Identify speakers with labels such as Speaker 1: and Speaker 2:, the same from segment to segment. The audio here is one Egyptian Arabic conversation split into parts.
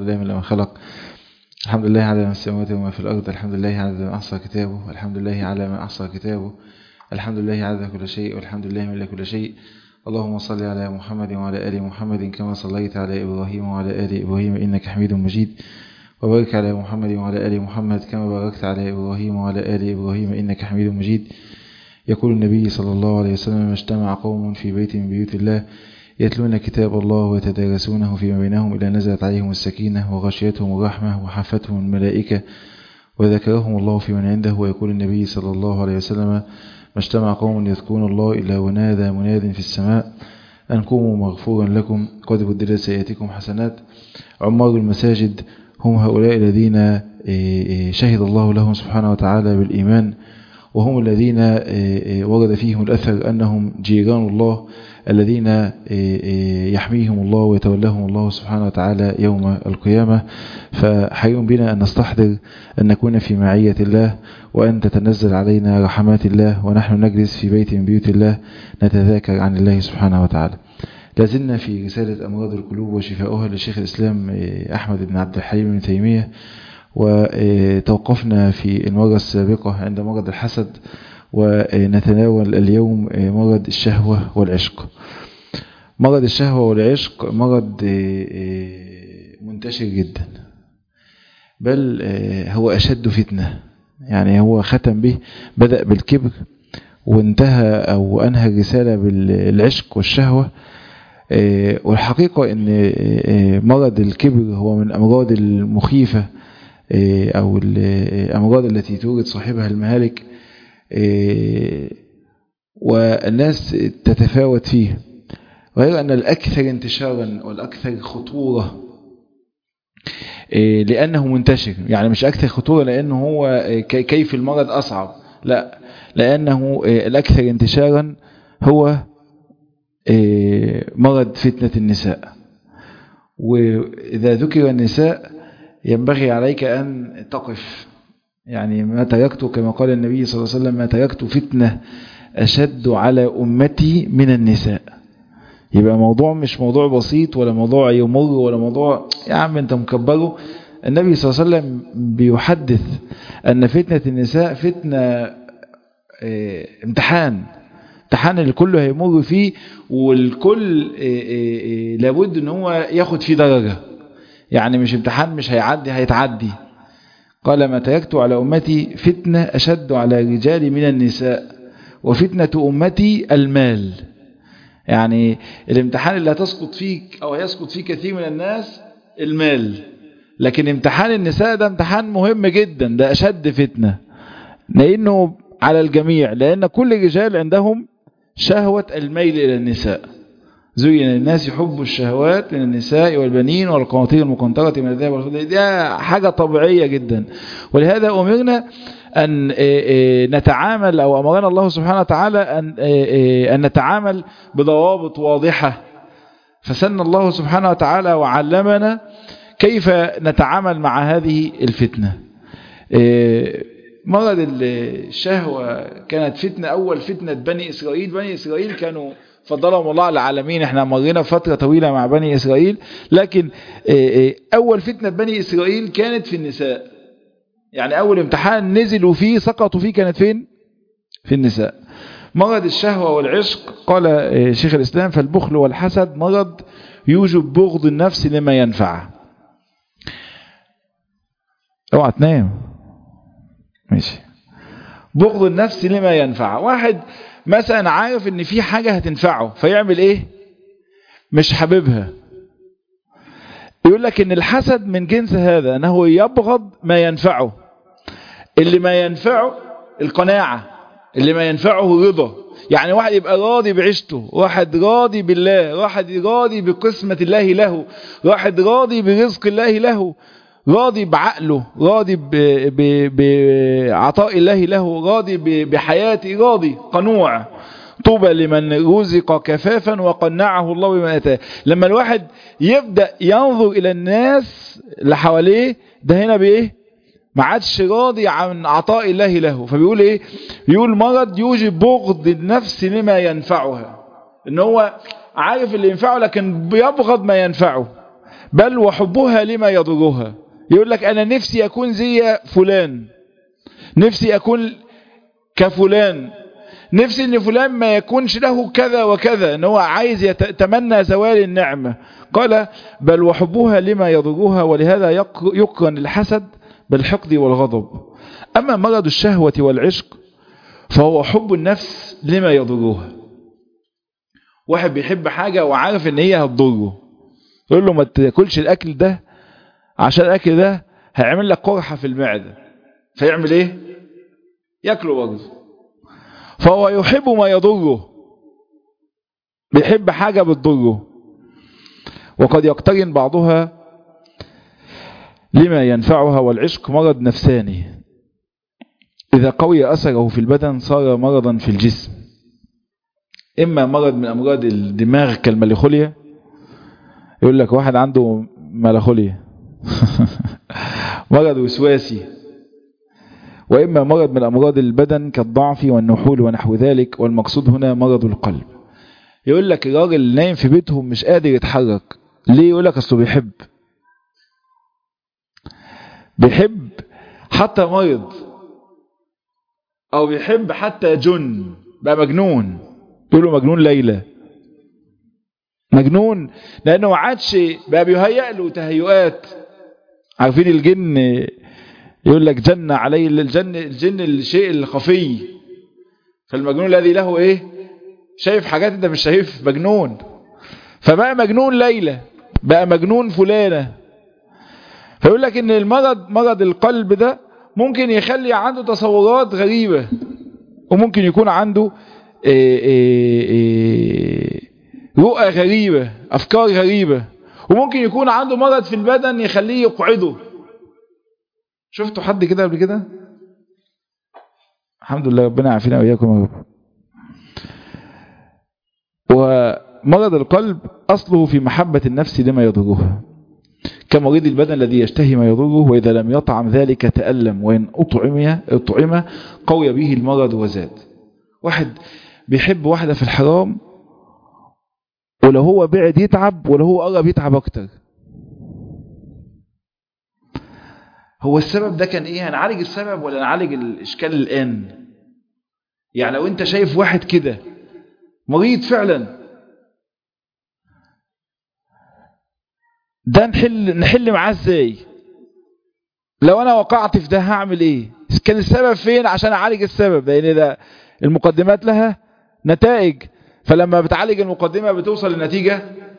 Speaker 1: لله من لما خلق الحمد لله على ما في السماوات وما في الأرض الحمد لله على ما أحصى كتابه الحمد لله على ما أحصى كتابه الحمد لله عدد كل شيء والحمد لله من كل شيء اللهم صل على محمد وعلى آل محمد كما صليت على إبراهيم وعلى آل إبراهيم إنك حميد مجيد وبارك على محمد وعلى آل محمد كما باركت على إبراهيم وعلى آل إبراهيم إنك حميد مجيد يقول النبي صلى الله عليه وسلم اجتمع قوم في بيت من بيوت الله يتلون كتاب الله ويتدارسونه فيما بينهم إلى نزلت عليهم السكينة وغشيتهم الرحمة وحفتهم الملائكة وذكرهم الله في من عنده ويقول النبي صلى الله عليه وسلم ما اجتمع قوم يذكرون الله إلا ونادى مناد في السماء أن قوموا مغفورا لكم قد بدلت سيئاتكم حسنات عمار المساجد هم هؤلاء الذين شهد الله لهم سبحانه وتعالى بالإيمان وهم الذين ورد فيهم الأثر أنهم جيران الله الذين يحميهم الله ويتولاهم الله سبحانه وتعالى يوم القيامة فحي بنا أن نستحضر أن نكون في معية الله وأن تتنزل علينا رحمات الله ونحن نجلس في بيت من بيوت الله نتذاكر عن الله سبحانه وتعالى لازلنا في رسالة أمراض القلوب وشفاؤها للشيخ الإسلام أحمد بن عبد الحليم بن تيمية وتوقفنا في المرة السابقة عند مرض الحسد ونتناول اليوم مرض الشهوة والعشق مرض الشهوة والعشق مرض منتشر جدا بل هو أشد فتنة يعني هو ختم به بدأ بالكبر وانتهى أو أنهى الرسالة بالعشق والشهوة والحقيقة أن مرض الكبر هو من الأمراض المخيفة أو الأمراض التي تورد صاحبها المهالك والناس تتفاوت فيه غير أن الأكثر انتشارا والأكثر خطورة لأنه منتشر يعني مش أكثر خطورة لأنه هو كيف المرض أصعب لا لأنه الأكثر انتشارا هو مرض فتنة النساء وإذا ذكر النساء ينبغي عليك أن تقف يعني ما تركت كما قال النبي صلى الله عليه وسلم ما تركت فتنة أشد على أمتي من النساء يبقى موضوع مش موضوع بسيط ولا موضوع يمر ولا موضوع يا عم انت مكبره النبي صلى الله عليه وسلم بيحدث أن فتنة النساء فتنة اه امتحان امتحان الكل هيمر فيه والكل اه اه لابد ان هو ياخد فيه درجة يعني مش امتحان مش هيعدي هيتعدي قال ما تركت على أمتي فتنة أشد على الرجال من النساء وفتنة أمتي المال يعني الامتحان اللي هتسقط فيك أو يسقط فيه كثير من الناس المال لكن امتحان النساء ده امتحان مهم جدا ده أشد فتنة لأنه على الجميع لأن كل الرجال عندهم شهوة الميل إلى النساء زين للناس حب الشهوات من النساء والبنين والقناطير المقنطرة من الذهب والفضة دي حاجة طبيعية جدا ولهذا أمرنا أن نتعامل أو أمرنا الله سبحانه وتعالى أن, أن نتعامل بضوابط واضحة فسن الله سبحانه وتعالى وعلمنا كيف نتعامل مع هذه الفتنة مرض الشهوة كانت فتنة أول فتنة بني إسرائيل بني إسرائيل كانوا فضلهم الله على العالمين احنا مرينا فترة طويلة مع بني إسرائيل لكن أول فتنة بني إسرائيل كانت في النساء يعني أول امتحان نزلوا فيه سقطوا فيه كانت فين في النساء مرض الشهوة والعشق قال شيخ الإسلام فالبخل والحسد مرض يوجب بغض النفس لما ينفع اوعى تنام ماشي بغض النفس لما ينفع واحد مثلا عارف ان في حاجة هتنفعه فيعمل ايه مش حاببها يقول لك ان الحسد من جنس هذا انه يبغض ما ينفعه اللي ما ينفعه القناعة اللي ما ينفعه رضا يعني واحد يبقى راضي بعيشته واحد راضي بالله واحد راضي بقسمة الله له واحد راضي برزق الله له راضي بعقله راضي بعطاء الله له راضي بحياته راضي قنوع طوبى لمن رزق كفافا وقنعه الله بما اتاه لما الواحد يبدأ ينظر الى الناس اللي حواليه ده هنا بايه ما عادش راضي عن عطاء الله له فبيقول ايه بيقول مرض يوجب بغض النفس لما ينفعها ان هو عارف اللي ينفعه لكن بيبغض ما ينفعه بل وحبها لما يضرها يقول لك أنا نفسي أكون زي فلان نفسي أكون كفلان نفسي ان فلان ما يكونش له كذا وكذا ان هو عايز يتمنى زوال النعمة قال بل وحبها لما يضرها ولهذا يقرن الحسد بالحقد والغضب اما مرض الشهوة والعشق فهو حب النفس لما يضرها واحد بيحب حاجة وعارف ان هي هتضره يقول له ما تاكلش الاكل ده عشان الاكل ده هيعمل لك قرحة في المعدة فيعمل ايه ياكله برضه فهو يحب ما يضره بيحب حاجة بتضره وقد يقترن بعضها لما ينفعها والعشق مرض نفساني إذا قوي أثره في البدن صار مرضا في الجسم إما مرض من أمراض الدماغ كالمليخوليا يقول لك واحد عنده مليخوليا مرض وسواسي وإما مرض من أمراض البدن كالضعف والنحول ونحو ذلك والمقصود هنا مرض القلب يقول لك الراجل نايم في بيتهم مش قادر يتحرك ليه يقول لك أصله بيحب بيحب حتى مرض أو بيحب حتى جن بقى مجنون يقولوا مجنون ليلى مجنون لأنه ما عادش بقى بيهيأ له تهيؤات عارفين الجن يقول لك جن عليه الجن الجن الشيء الخفي فالمجنون الذي له ايه شايف حاجات انت مش شايف مجنون فبقى مجنون ليلى بقى مجنون فلانة فيقول لك ان المرض مرض القلب ده ممكن يخلي عنده تصورات غريبة وممكن يكون عنده إيه إيه إيه رؤى غريبة افكار غريبة وممكن يكون عنده مرض في البدن يخليه يقعده شفتوا حد كده قبل كده الحمد لله ربنا يعافينا وإياكم يا رب ومرض القلب أصله في محبة النفس لما يضرها كمريض البدن الذي يشتهي ما يضره وإذا لم يطعم ذلك تألم وإن أطعم أطعم قوي به المرض وزاد واحد بيحب واحدة في الحرام ولو هو بعد يتعب ولو هو قرب يتعب أكتر هو السبب ده كان ايه هنعالج السبب ولا نعالج الاشكال الان يعني لو انت شايف واحد كده مريض فعلا ده نحل نحل معاه ازاي لو انا وقعت في ده هعمل ايه كان السبب فين عشان اعالج السبب لان ده المقدمات لها نتائج فلما بتعالج المقدمة بتوصل لنتيجة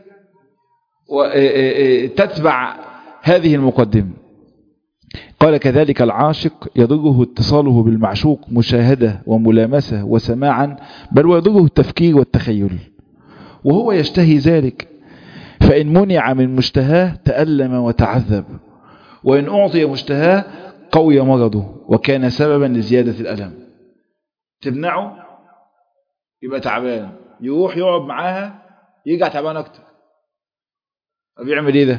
Speaker 1: وتتبع هذه المقدمة قال كذلك العاشق يضره اتصاله بالمعشوق مشاهدة وملامسة وسماعا بل ويضره التفكير والتخيل وهو يشتهي ذلك فإن منع من مشتهاه تألم وتعذب وإن أعطي مشتهاه قوي مرضه وكان سببا لزيادة الألم تمنعه يبقى تعبان يروح يقعد معاها يرجع تعبان أكتر بيعمل ايه ده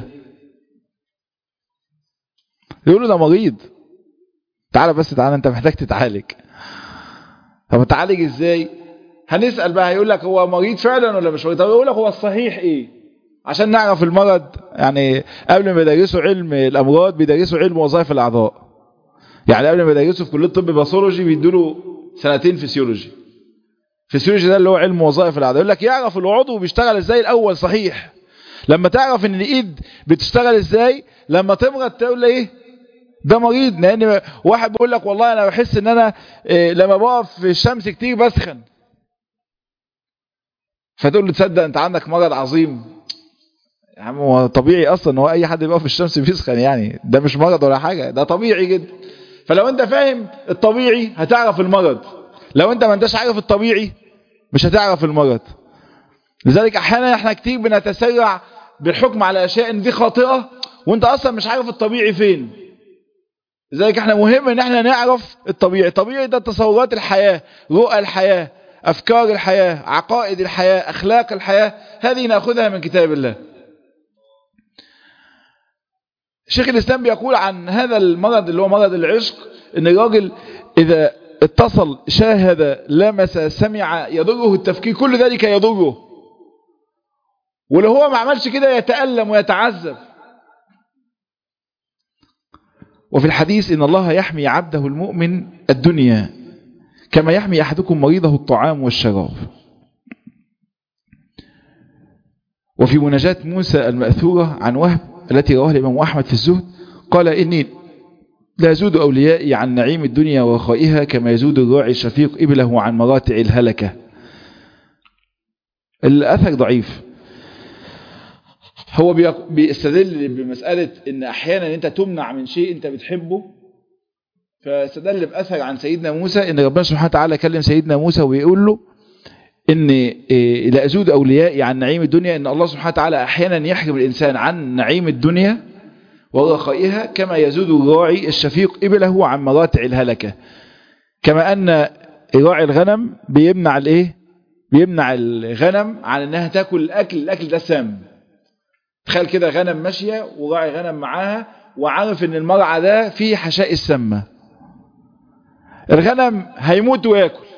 Speaker 1: يقول له ده مريض تعالى بس تعالى انت محتاج تتعالج طب تعالج ازاي هنسأل بقى هيقول لك هو مريض فعلا ولا مش مريض طب يقول لك هو الصحيح ايه عشان نعرف المرض يعني قبل ما يدرسوا علم الامراض بيدرسوا علم وظائف الاعضاء يعني قبل ما يدرسوا في كليه الطب باثولوجي بيدوا له سنتين فسيولوجي فسيولوجي ده اللي هو علم وظائف الاعضاء يقول لك يعرف العضو بيشتغل ازاي الاول صحيح لما تعرف ان الايد بتشتغل ازاي لما تمرض تقول ايه ده مريض لان واحد بيقول لك والله انا بحس ان انا إيه لما بقف في الشمس كتير بسخن فتقول له تصدق انت عندك مرض عظيم يا عم هو طبيعي اصلا ان هو اي حد بيقف في الشمس بيسخن يعني ده مش مرض ولا حاجه ده طبيعي جدا فلو انت فاهم الطبيعي هتعرف المرض لو انت ما انتش عارف الطبيعي مش هتعرف المرض لذلك احيانا احنا كتير بنتسرع بالحكم على اشياء ان دي خاطئه وانت اصلا مش عارف الطبيعي فين لذلك احنا مهم ان احنا نعرف الطبيعي الطبيعي ده تصورات الحياة رؤى الحياة افكار الحياة عقائد الحياة اخلاق الحياة هذه ناخذها من كتاب الله شيخ الاسلام بيقول عن هذا المرض اللي هو مرض العشق ان الراجل اذا اتصل شاهد لمس سمع يضره التفكير كل ذلك يضره ولو هو ما عملش كده يتألم ويتعذب وفي الحديث إن الله يحمي عبده المؤمن الدنيا كما يحمي أحدكم مريضه الطعام والشراب وفي مناجاة موسى المأثورة عن وهب التي رواها الإمام أحمد في الزهد قال إني لا يزود أوليائي عن نعيم الدنيا ورخائها كما يزود الراعي الشفيق إبله عن مراتع الهلكة الأثر ضعيف هو بيستدل بمسألة إن أحيانا أنت تمنع من شيء أنت بتحبه فاستدل بأثر عن سيدنا موسى إن ربنا سبحانه وتعالى كلم سيدنا موسى ويقول له إن لا أزود أوليائي عن نعيم الدنيا إن الله سبحانه وتعالى أحيانا يحرم الإنسان عن نعيم الدنيا ورخائها كما يزود الراعي الشفيق إبله عن مراتع الهلكة كما أن راعي الغنم بيمنع الإيه بيمنع الغنم عن أنها تاكل الأكل الأكل ده سام تخيل كده غنم ماشية وراعي غنم معاها وعارف ان المرعى ده فيه حشائش سامة الغنم هيموت وياكل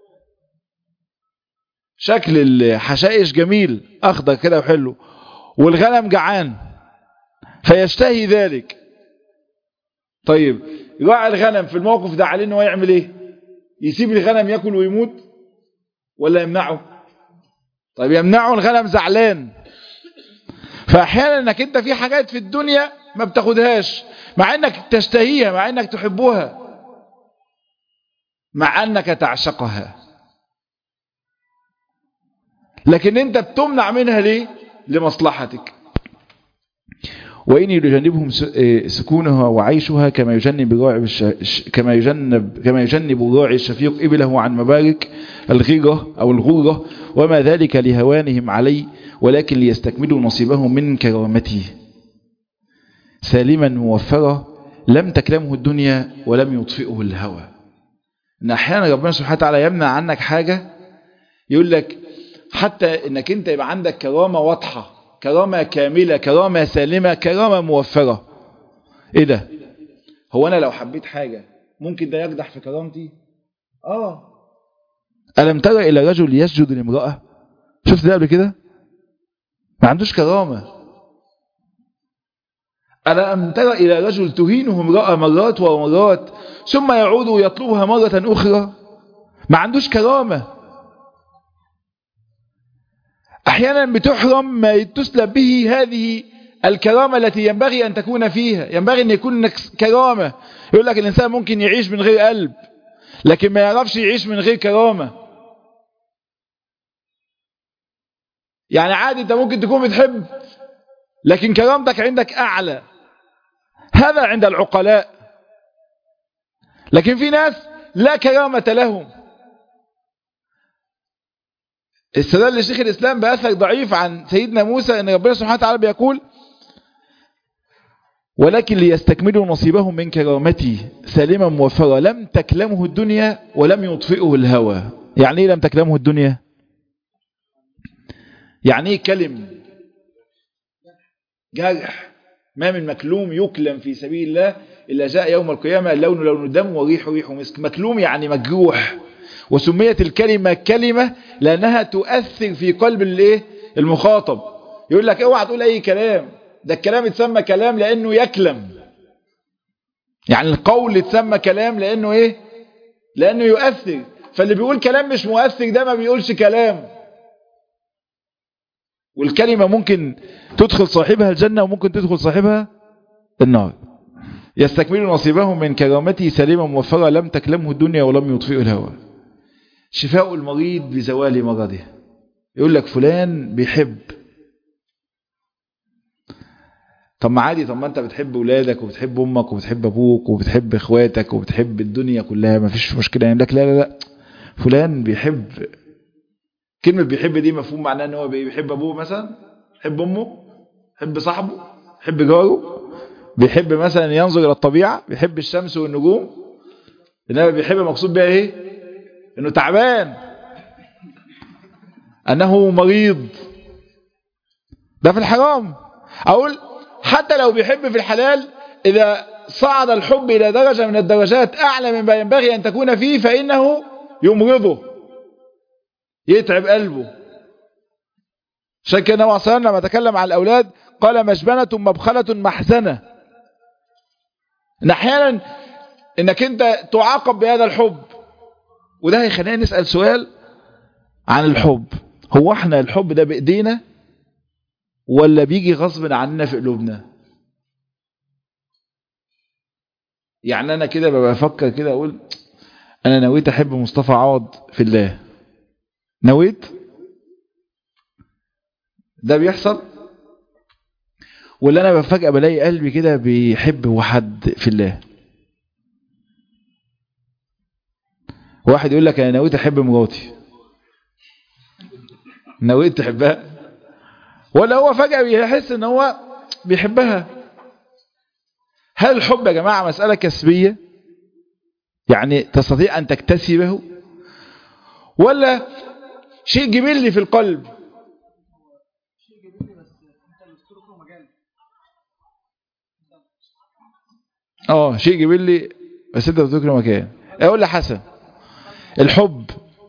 Speaker 1: شكل الحشائش جميل اخضر كده وحلو والغنم جعان فيشتهي ذلك طيب راعي الغنم في الموقف ده عليه ان هو يعمل ايه يسيب الغنم ياكل ويموت ولا يمنعه طيب يمنعه الغنم زعلان فاحيانا انك انت في حاجات في الدنيا ما بتاخدهاش مع انك تشتهيها مع انك تحبها مع انك تعشقها لكن انت بتمنع منها ليه لمصلحتك وإن يجنبهم سكونها وعيشها كما يجنب الراعي كما يجنب كما يجنب الراعي الشفيق إبله عن مبارك الغيرة أو الغرة وما ذلك لهوانهم عليه ولكن ليستكملوا نصيبهم من كرامته سالما موفرة لم تكلمه الدنيا ولم يطفئه الهوى ان احيانا ربنا سبحانه وتعالى يمنع عنك حاجة يقول لك حتى انك انت يبقى عندك كرامة واضحة كرامة كاملة كرامة سالمة كرامة موفرة ايه ده هو انا لو حبيت حاجة ممكن ده يقدح في كرامتي اه ألم ترى إلى رجل يسجد لامرأة شفت ده قبل كده ما عندوش كرامة ألم ترى إلى رجل تهينه امرأة مرات ومرات ثم يعود يطلبها مرة أخرى ما عندوش كرامة أحيانا بتحرم ما تسلب به هذه الكرامة التي ينبغي أن تكون فيها ينبغي أن يكون كرامة يقول لك الإنسان ممكن يعيش من غير قلب لكن ما يعرفش يعيش من غير كرامة يعني عادي انت ممكن تكون بتحب لكن كرامتك عندك اعلى هذا عند العقلاء لكن في ناس لا كرامة لهم استدل شيخ الاسلام باثر ضعيف عن سيدنا موسى ان ربنا سبحانه وتعالى بيقول ولكن ليستكملوا نصيبهم من كرامتي سالما موفرة لم تكلمه الدنيا ولم يطفئه الهوى يعني ايه لم تكلمه الدنيا يعني ايه كلم جرح ما من مكلوم يكلم في سبيل الله إلا جاء يوم القيامة اللون لون الدم وريح ريح مسك مكلوم يعني مجروح وسميت الكلمة كلمة لأنها تؤثر في قلب الايه المخاطب يقول لك اوعى تقول أي كلام ده الكلام يتسمى كلام لأنه يكلم يعني القول يتسمى كلام لأنه ايه لأنه يؤثر فاللي بيقول كلام مش مؤثر ده ما بيقولش كلام والكلمة ممكن تدخل صاحبها الجنة وممكن تدخل صاحبها النار يستكمل نصيبهم من كرامته سليمة موفرة لم تكلمه الدنيا ولم يطفئه الهوى شفاء المريض بزوال مرضه يقول لك فلان بيحب طب ما عادي طب ما انت بتحب ولادك وبتحب امك وبتحب ابوك وبتحب اخواتك وبتحب الدنيا كلها ما فيش مشكلة يعني لك لا لا لا فلان بيحب كلمة بيحب دي مفهوم معناه ان هو بيحب ابوه مثلا بيحب امه بيحب صاحبه بيحب جاره بيحب مثلا ينظر الى الطبيعة بيحب الشمس والنجوم انما بيحب مقصود بها ايه انه تعبان انه مريض ده في الحرام اقول حتى لو بيحب في الحلال اذا صعد الحب الى درجة من الدرجات اعلى مما ينبغي ان تكون فيه فانه يمرضه يتعب قلبه عشان كده النبي صلى الله عليه وسلم لما تكلم عن الاولاد قال مجبنة مبخلة محزنة ان احيانا انك انت تعاقب بهذا الحب وده هيخلينا نسأل سؤال عن الحب هو احنا الحب ده بايدينا ولا بيجي غصب عننا في قلوبنا يعني انا كده ببقى افكر كده اقول انا نويت احب مصطفى عوض في الله نويت ده بيحصل ولا انا فجأة بلاقي قلبي كده بيحب واحد في الله واحد يقول لك انا نويت احب مراتي نويت تحبها ولا هو فجأة بيحس ان هو بيحبها هل الحب يا جماعة مسألة كسبية يعني تستطيع ان تكتسبه ولا شيء جبلي في القلب اه شيء جبلي بس انت بتذكر مكان اقول لحسن الحب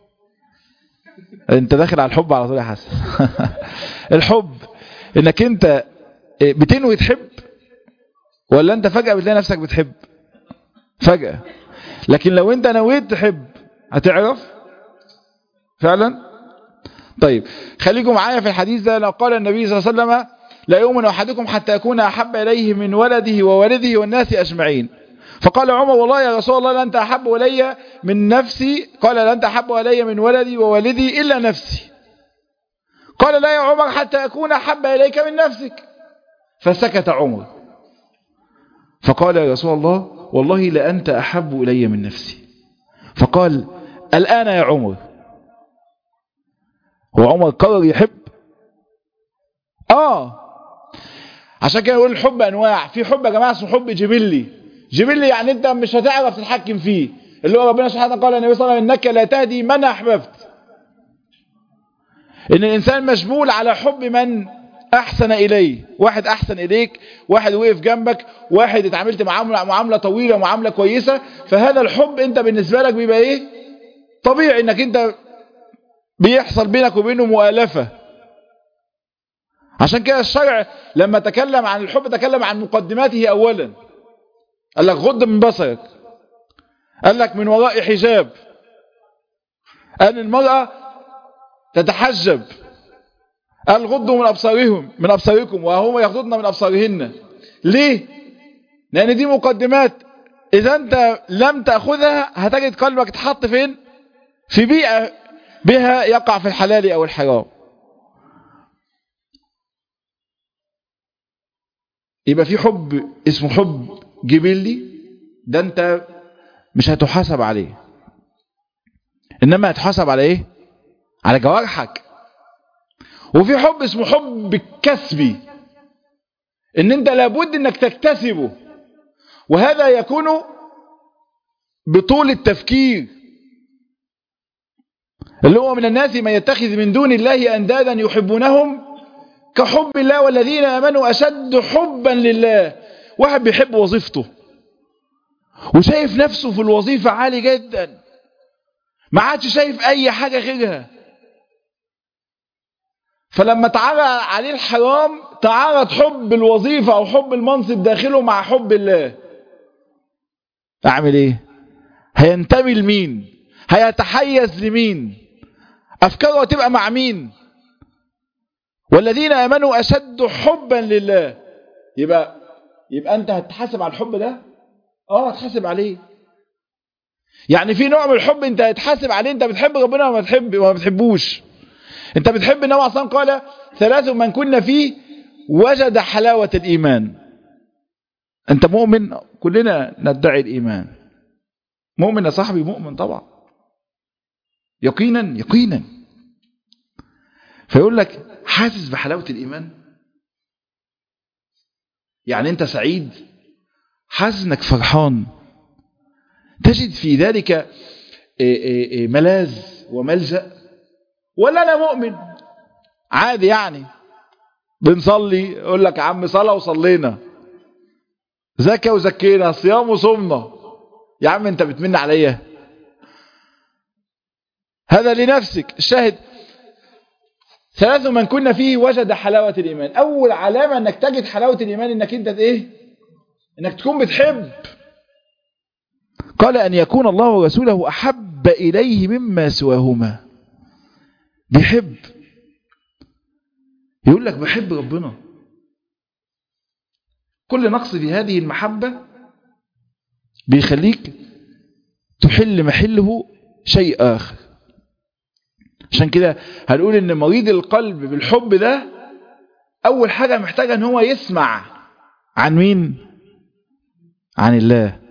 Speaker 1: انت داخل على الحب على طول يا حسن الحب انك انت بتنوي تحب ولا انت فجأة بتلاقي نفسك بتحب فجأة لكن لو انت نويت تحب هتعرف فعلا طيب خليكم معايا في الحديث ده لو قال النبي صلى الله عليه وسلم لا يؤمن أحدكم حتى يكون أحب إليه من ولده ووالده والناس أجمعين فقال عمر والله يا رسول الله لن أحب إلي من نفسي قال لن أحب إلي من ولدي ووالدي إلا نفسي قال لا يا عمر حتى أكون أحب إليك من نفسك فسكت عمر فقال يا رسول الله والله لأنت أحب إلي من نفسي فقال الآن يا عمر هو عمر قرر يحب آه عشان كده يقول الحب أنواع في حب يا جماعة اسمه حب جبلي جبلي يعني أنت مش هتعرف تتحكم فيه اللي هو ربنا سبحانه قال النبي صلى الله عليه وسلم إنك لا تهدي من أحببت إن الإنسان مشمول على حب من أحسن إليه واحد أحسن إليك واحد وقف جنبك واحد اتعاملت معاملة, معاملة طويلة معاملة كويسة فهذا الحب أنت بالنسبة لك بيبقى إيه طبيعي إنك أنت بيحصل بينك وبينه مؤالفة عشان كده الشرع لما تكلم عن الحب تكلم عن مقدماته أولا قال لك غض من بصرك قال لك من وراء حجاب قال المرأة تتحجب قال غضوا من أبصارهم من أبصاركم وهم يغضضن من أبصارهن ليه؟ لأن دي مقدمات إذا أنت لم تأخذها هتجد قلبك تحط فين؟ في بيئة بها يقع في الحلال أو الحرام يبقى في حب اسمه حب جبلي ده أنت مش هتحاسب عليه إنما هتحاسب على إيه؟ على جوارحك وفي حب اسمه حب الكسبي ان انت لابد انك تكتسبه وهذا يكون بطول التفكير اللي هو من الناس من يتخذ من دون الله اندادا يحبونهم كحب الله والذين امنوا اشد حبا لله واحد بيحب وظيفته وشايف نفسه في الوظيفة عالي جدا ما عادش شايف اي حاجة غيرها فلما تعرض عليه الحرام تعرض حب الوظيفة أو حب المنصب داخله مع حب الله أعمل إيه هينتمي لمين هيتحيز لمين أفكاره تبقى مع مين والذين آمنوا أشد حبا لله يبقى يبقى أنت هتحاسب على الحب ده اه هتحاسب عليه يعني في نوع من الحب انت هتحاسب عليه انت بتحب ربنا وما بتحب وما بتحبوش انت بتحب النبي عليه قال ثلاث من كنا فيه وجد حلاوة الإيمان انت مؤمن كلنا ندعي الإيمان مؤمن يا صاحبي مؤمن طبعا يقينا يقينا فيقول لك حاسس بحلاوة الإيمان يعني انت سعيد حاسس انك فرحان تجد في ذلك ملاذ وملجأ ولا انا مؤمن عادي يعني بنصلي يقول لك يا عم صلاه وصلينا زكى وزكينا صيام وصمنا يا عم انت بتمن عليا هذا لنفسك الشاهد ثلاث من كنا فيه وجد حلاوة الإيمان أول علامة أنك تجد حلاوة الإيمان أنك أنت إيه أنك تكون بتحب قال أن يكون الله ورسوله أحب إليه مما سواهما بيحب يقول لك بحب ربنا كل نقص في هذه المحبة بيخليك تحل محله شيء آخر عشان كده هنقول ان مريض القلب بالحب ده اول حاجة محتاجة ان هو يسمع عن مين عن الله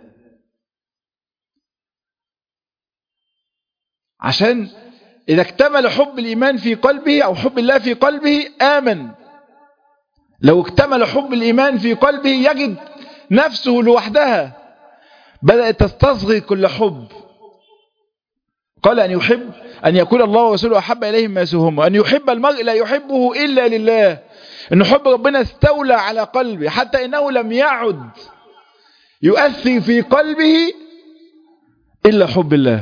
Speaker 1: عشان اذا اكتمل حب الايمان في قلبه او حب الله في قلبه امن لو اكتمل حب الايمان في قلبه يجد نفسه لوحدها بدأت تستصغر كل حب قال أن يحب أن يكون الله ورسوله أحب إليهم ما سوهم أن يحب المرء لا يحبه إلا لله أن حب ربنا استولى على قلبه حتى إنه لم يعد يؤثر في قلبه إلا حب الله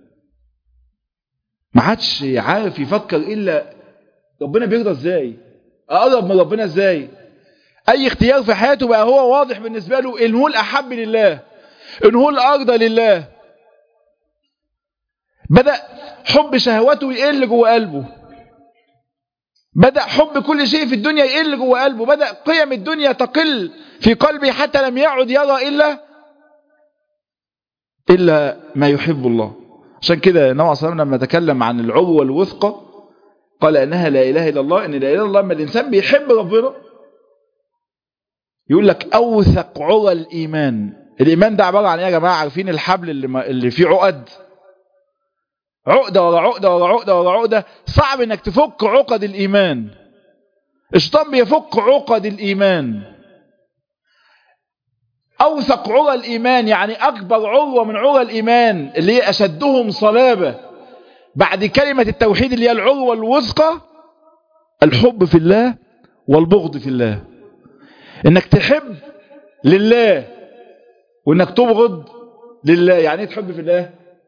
Speaker 1: ما عادش عارف يفكر إلا ربنا بيرضى إزاي أقرب من ربنا إزاي أي اختيار في حياته بقى هو واضح بالنسبة له إن هو الأحب لله إن هو الأرضى لله بدأ حب شهوته يقل جوه قلبه بدأ حب كل شيء في الدنيا يقل جوه قلبه بدأ قيم الدنيا تقل في قلبه حتى لم يعد يرى إلا إلا ما يحب الله عشان كده النبي صلى الله عليه وسلم لما تكلم عن العروة الوثقى قال إنها لا إله إلا الله إن لا إله إلا الله لما الإنسان بيحب ربنا يقول لك أوثق عرى الإيمان الإيمان ده عبارة عن إيه يا جماعة عارفين الحبل اللي, ما اللي فيه عقد عقدة ورا عقدة ورا عقدة ورا عقدة صعب انك تفك عقد الايمان الشيطان بيفك عقد الايمان اوثق عرى الايمان يعني اكبر عروة من عرى الايمان اللي هي اشدهم صلابة بعد كلمة التوحيد اللي هي العروة الوثقى الحب في الله والبغض في الله انك تحب لله وانك تبغض لله يعني ايه تحب في الله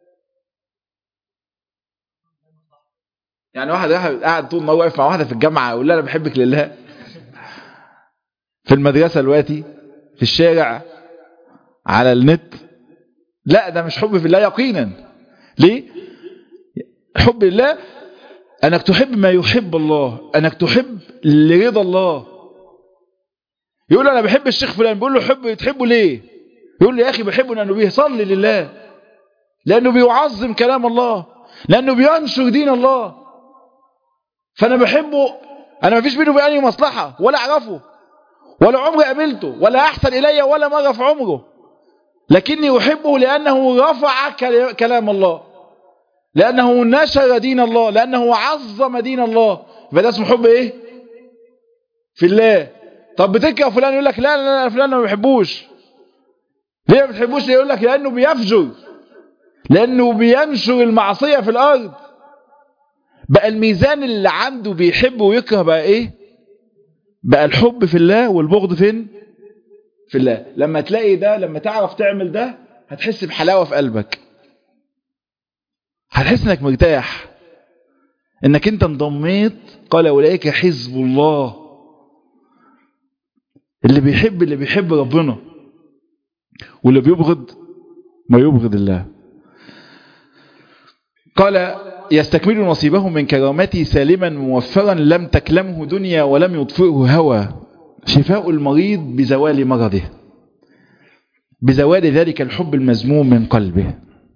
Speaker 1: يعني واحد قاعد طول ما واقف مع واحده في الجامعه يقول لها انا بحبك لله في المدرسه دلوقتي في الشارع على النت لا ده مش حب في الله يقينا ليه حب الله انك تحب ما يحب الله انك تحب لرضا الله يقول له انا بحب الشيخ فلان بيقول له حب تحبه ليه يقول له يا اخي بحبه لانه بيصلي لله لانه بيعظم كلام الله لانه بينشر دين الله فانا بحبه انا ما فيش بينه وبين مصلحه ولا اعرفه ولا عمري قابلته ولا احسن الي ولا مره في عمره لكني احبه لانه رفع كلام الله لانه نشر دين الله لانه عظم دين الله فده اسمه حب ايه في الله طب بتكره فلان يقول لك لا لا لا فلان ما بحبوش ليه ما بتحبوش يقول لك لانه بيفجر لانه بينشر المعصيه في الارض بقى الميزان اللي عنده بيحب ويكره بقى ايه بقى الحب في الله والبغض فين في الله لما تلاقي ده لما تعرف تعمل ده هتحس بحلاوة في قلبك هتحس انك مرتاح انك انت انضميت قال اولئك حزب الله اللي بيحب اللي بيحب ربنا واللي بيبغض ما يبغض الله قال يستكمل نصيبه من كرامتي سالما موفرا لم تكلمه دنيا ولم يطفئه هوى شفاء المريض بزوال مرضه بزوال ذلك الحب المزموم من قلبه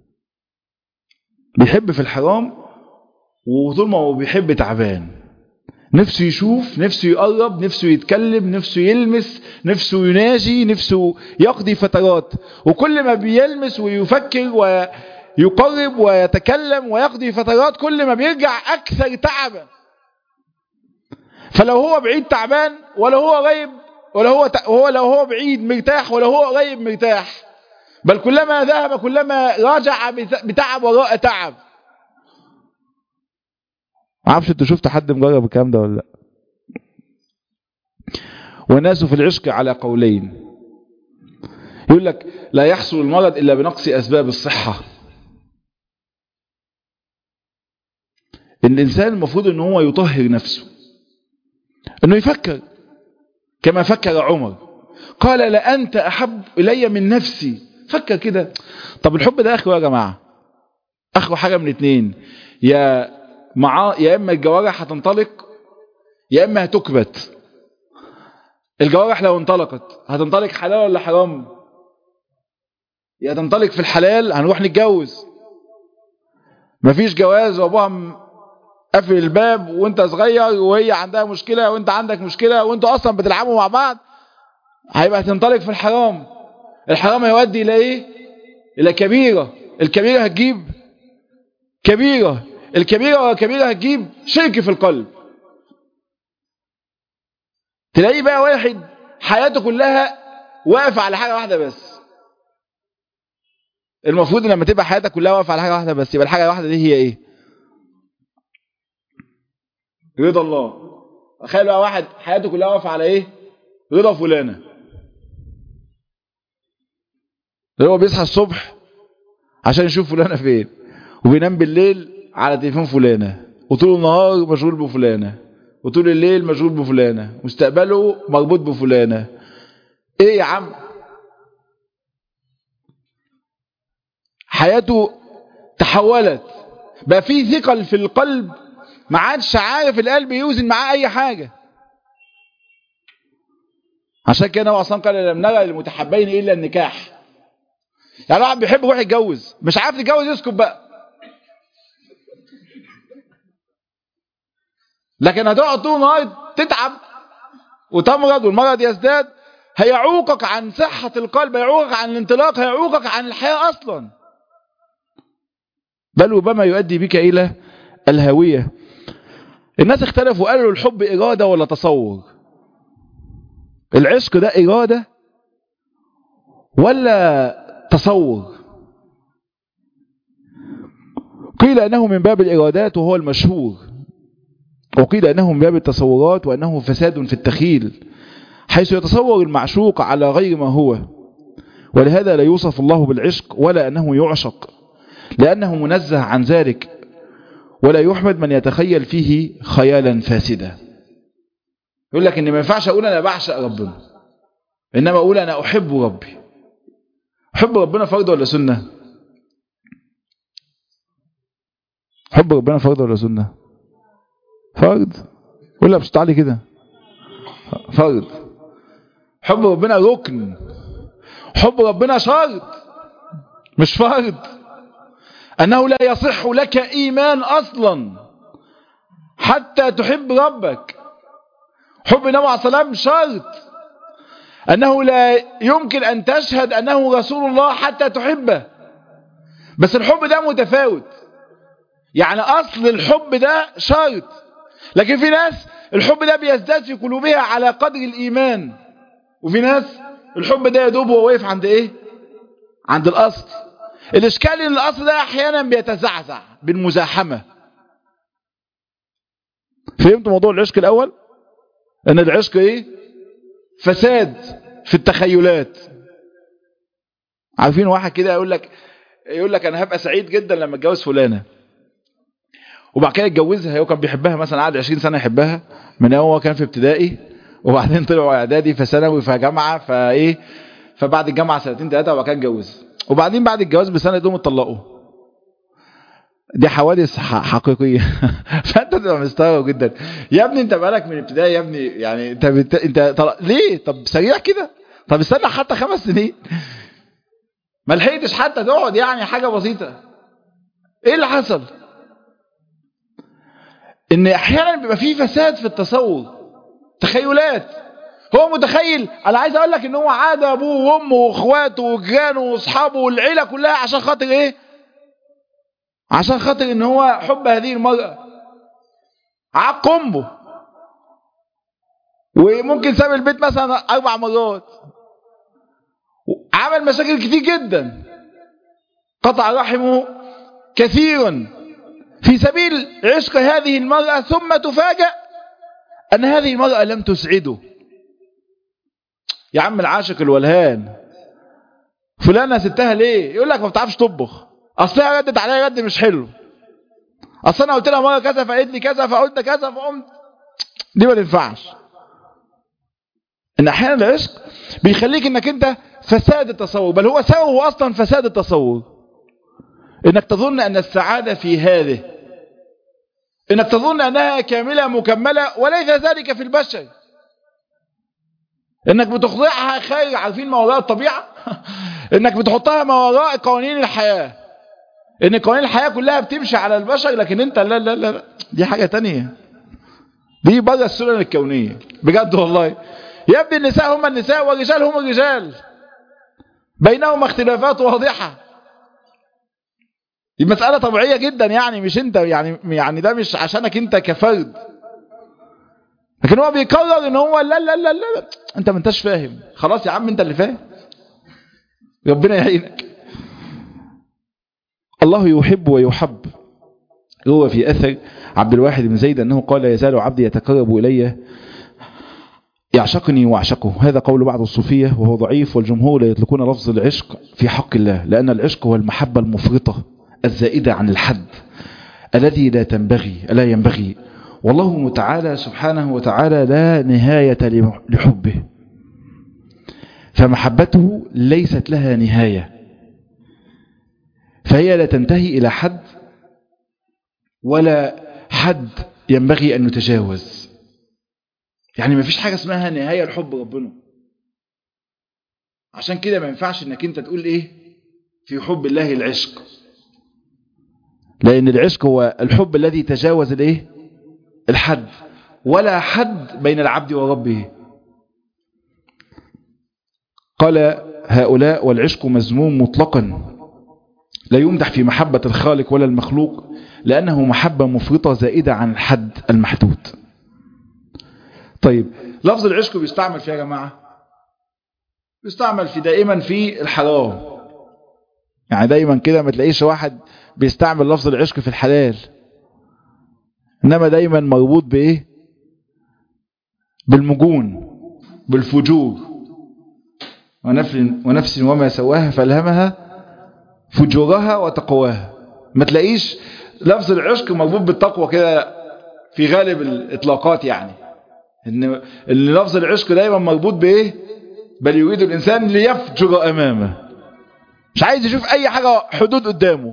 Speaker 1: بيحب في الحرام وطول ما هو بيحب تعبان نفسه يشوف نفسه يقرب نفسه يتكلم نفسه يلمس نفسه يناجي نفسه يقضي فترات وكل ما بيلمس ويفكر و يقرب ويتكلم ويقضي فترات كل ما بيرجع أكثر تعبا فلو هو بعيد تعبان ولا هو غيب ولا هو هو لو هو بعيد مرتاح ولا هو غيب مرتاح بل كلما ذهب كلما رجع بتعب وراء تعب ما اعرفش انت شفت حد مجرب الكلام ده ولا لا والناس في العشق على قولين يقول لك لا يحصل المرض الا بنقص اسباب الصحه الإنسان المفروض أنه هو يطهر نفسه أنه يفكر كما فكر عمر قال لأنت أحب إلي من نفسي فكر كده طب الحب ده اخوه يا جماعه اخوه حاجه من اتنين يا مع يا اما الجوارح هتنطلق يا اما هتكبت الجوارح لو انطلقت هتنطلق حلال ولا حرام يا تنطلق في الحلال هنروح نتجوز مفيش جواز وابوها قافل الباب وانت صغير وهي عندها مشكلة وانت عندك مشكلة وانتوا اصلا بتلعبوا مع بعض هيبقى تنطلق في الحرام الحرام هيودي الى ايه الى كبيرة الكبيرة هتجيب كبيرة الكبيرة والكبيرة هتجيب شرك في القلب تلاقيه بقى واحد حياته كلها واقفة على حاجة واحدة بس المفروض لما تبقى حياتك كلها واقفة على حاجة واحدة بس يبقى الحاجة الواحدة دي هي ايه رضا الله تخيل بقى واحد حياته كلها واقفة على ايه رضا فلانة هو بيصحى الصبح عشان يشوف فلانة فين وبينام بالليل على تليفون فلانة وطول النهار مشغول بفلانة وطول الليل مشغول بفلانة مستقبله مربوط بفلانة ايه يا عم حياته تحولت بقى في ثقل في القلب ما عادش عارف القلب يوزن معاه اي حاجة عشان كده هو اصلا قال لم نرى للمتحبين الا النكاح يعني واحد بيحب يروح يتجوز مش عارف يتجوز يسكت بقى لكن هتقعد طول النهار تتعب وتمرض والمرض يزداد هيعوقك عن صحة القلب هيعوقك عن الانطلاق هيعوقك عن الحياة أصلا بل ربما يؤدي بك إلى الهوية الناس اختلفوا قالوا الحب إرادة ولا تصور العشق ده إرادة ولا تصور قيل أنه من باب الإرادات وهو المشهور وقيل أنه من باب التصورات وأنه فساد في التخيل حيث يتصور المعشوق على غير ما هو ولهذا لا يوصف الله بالعشق ولا أنه يعشق لأنه منزه عن ذلك ولا يحمد من يتخيل فيه خيالا فاسدا يقول لك ان ما ينفعش اقول انا بعشق ربنا انما اقول انا احب ربي حب ربنا فرض ولا سنة حب ربنا فرض ولا سنة فرض ولا مش تعالي كده فرض حب ربنا ركن حب ربنا شرط مش فرض أنه لا يصح لك إيمان أصلا حتى تحب ربك حب النبي عليه السلام شرط أنه لا يمكن أن تشهد أنه رسول الله حتى تحبه بس الحب ده متفاوت يعني أصل الحب ده شرط لكن في ناس الحب ده بيزداد في قلوبها على قدر الإيمان وفي ناس الحب ده يدوب وهو واقف عند إيه عند الأصل الإشكال إن الأصل ده أحيانا بيتزعزع بالمزاحمة فهمت موضوع العشق الأول أن العشق إيه فساد في التخيلات عارفين واحد كده يقول لك يقول لك أنا هبقى سعيد جدا لما اتجوز فلانة وبعد كده اتجوزها هو كان بيحبها مثلا قعد 20 سنة يحبها من هو كان في ابتدائي وبعدين طلعوا اعدادي فثانوي فجامعة فايه فبعد الجامعة سنتين ثلاثة وبعد كده اتجوز وبعدين بعد الجواز بسنة يدوم اتطلقوا دي حوادث حقيقية فانت تبقى مستغرب جدا يا ابني انت بقالك من ابتدائي يا ابني يعني انت بت... انت طلق... ليه طب سريع كده طب استنى حتى خمس سنين ما لحقتش حتى تقعد يعني حاجة بسيطة ايه اللي حصل ان احيانا بيبقى فيه فساد في التصور تخيلات هو متخيل انا عايز اقول لك ان هو عاد ابوه وامه واخواته وجيرانه واصحابه والعيله كلها عشان خاطر ايه عشان خاطر ان هو حب هذه المراه عاق امه وممكن ساب البيت مثلا اربع مرات عمل مشاكل كتير جدا قطع رحمه كثيرا في سبيل عشق هذه المرأة ثم تفاجأ أن هذه المرأة لم تسعده يا عم العاشق الولهان فلانة ستها ليه يقول لك ما بتعرفش تطبخ اصلها ردت عليا رد مش حلو اصل انا قلت لها مره كذا فقالت لي كذا فقلت كذا فقمت دي ما تنفعش ان احيانا العشق بيخليك انك انت فساد التصور بل هو سبب أصلا فساد التصور إنك تظن أن السعادة في هذه إنك تظن أنها كاملة مكملة وليس ذلك في البشر إنك بتخضعها خارج عارفين ما وراء الطبيعة إنك بتحطها ما وراء قوانين الحياة إن قوانين الحياة كلها بتمشي على البشر لكن أنت لا لا لا دي حاجة تانية دي بره السنن الكونية بجد والله يا ابني النساء هم النساء والرجال هم الرجال بينهما اختلافات واضحة دي مسألة طبيعية جدا يعني مش انت يعني يعني ده مش عشانك انت كفرد لكن هو بيقرر ان هو لا لا لا لا انت ما انتش فاهم خلاص يا عم انت اللي فاهم ربنا يعينك الله يحب ويحب هو في أثر عبد الواحد بن زيد أنه قال يزال عبدي يتقرب إلي يعشقني واعشقه هذا قول بعض الصوفية وهو ضعيف والجمهور لا يطلقون لفظ العشق في حق الله لأن العشق هو المحبة المفرطة الزائدة عن الحد الذي لا تنبغي لا ينبغي والله تعالى سبحانه وتعالى لا نهاية لحبه فمحبته ليست لها نهاية فهي لا تنتهي إلى حد ولا حد ينبغي أن نتجاوز يعني ما فيش حاجة اسمها نهاية لحب ربنا عشان كده ما ينفعش انك انت تقول ايه في حب الله العشق لان العشق هو الحب الذي تجاوز الايه الحد ولا حد بين العبد وربه قال هؤلاء والعشق مذموم مطلقا لا يمدح في محبة الخالق ولا المخلوق لأنه محبة مفرطة زائدة عن الحد المحدود طيب لفظ العشق بيستعمل فيه يا جماعة بيستعمل في دائما في الحرام يعني دايما كده ما تلاقيش واحد بيستعمل لفظ العشق في الحلال انما دايما مربوط بايه بالمجون بالفجور ونفس, ونفس وما سواها فالهمها فجورها وتقواها ما تلاقيش لفظ العشق مربوط بالتقوى كده في غالب الاطلاقات يعني ان ان لفظ العشق دايما مربوط بايه بل يريد الانسان ليفجر امامه مش عايز يشوف اي حاجه حدود قدامه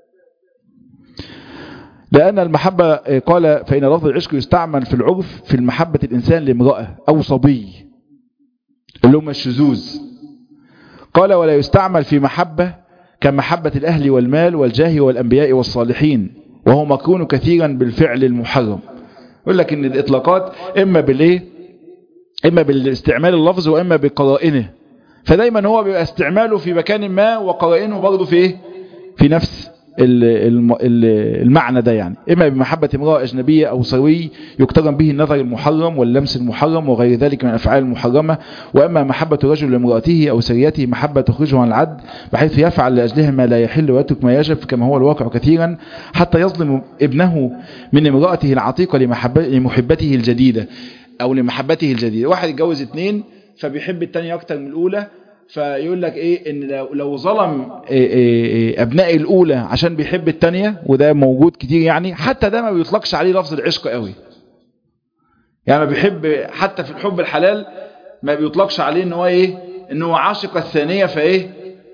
Speaker 1: لأن المحبة قال فإن لفظ العشق يستعمل في العرف في المحبة الإنسان لامرأة أو صبي اللي هم الشذوذ قال ولا يستعمل في محبة كمحبة الأهل والمال والجاه والأنبياء والصالحين وهو مكون كثيرا بالفعل المحرم يقول لك ان الاطلاقات اما بالايه اما بالاستعمال اللفظ واما بقرائنه فدايما هو بيبقى استعماله في مكان ما وقرائنه برضه في ايه في نفس المعنى ده يعني إما بمحبة امرأة أجنبية أو سوي يقترن به النظر المحرم واللمس المحرم وغير ذلك من الأفعال المحرمة وأما محبة رجل لامرأته أو سريته محبة تخرجه عن العد بحيث يفعل لأجلها ما لا يحل ويترك ما يجب كما هو الواقع كثيرا حتى يظلم ابنه من امرأته العتيقة لمحبته الجديدة أو لمحبته الجديدة واحد يتجوز اثنين فبيحب التاني أكتر من الأولى فيقول لك ايه ان لو, لو ظلم إيه إيه ابناء الاولى عشان بيحب التانية وده موجود كتير يعني حتى ده ما بيطلقش عليه لفظ العشق قوي يعني ما بيحب حتى في الحب الحلال ما بيطلقش عليه ان هو ايه ان هو عاشق الثانية فايه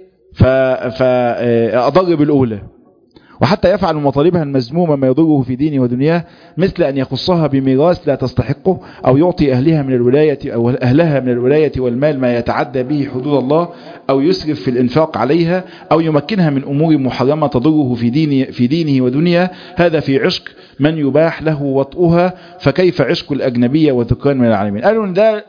Speaker 1: فاضر بالاولى وحتى يفعل مطالبها المذمومة ما يضره في دينه ودنياه مثل أن يخصها بميراث لا تستحقه أو يعطي أهلها من الولاية أو أهلها من الولاية والمال ما يتعدى به حدود الله أو يسرف في الإنفاق عليها أو يمكنها من أمور محرمة تضره في دينه, في دينه ودنياه هذا في عشق من يباح له وطئها فكيف عشق الأجنبية والذكران من العالمين قالوا ان ده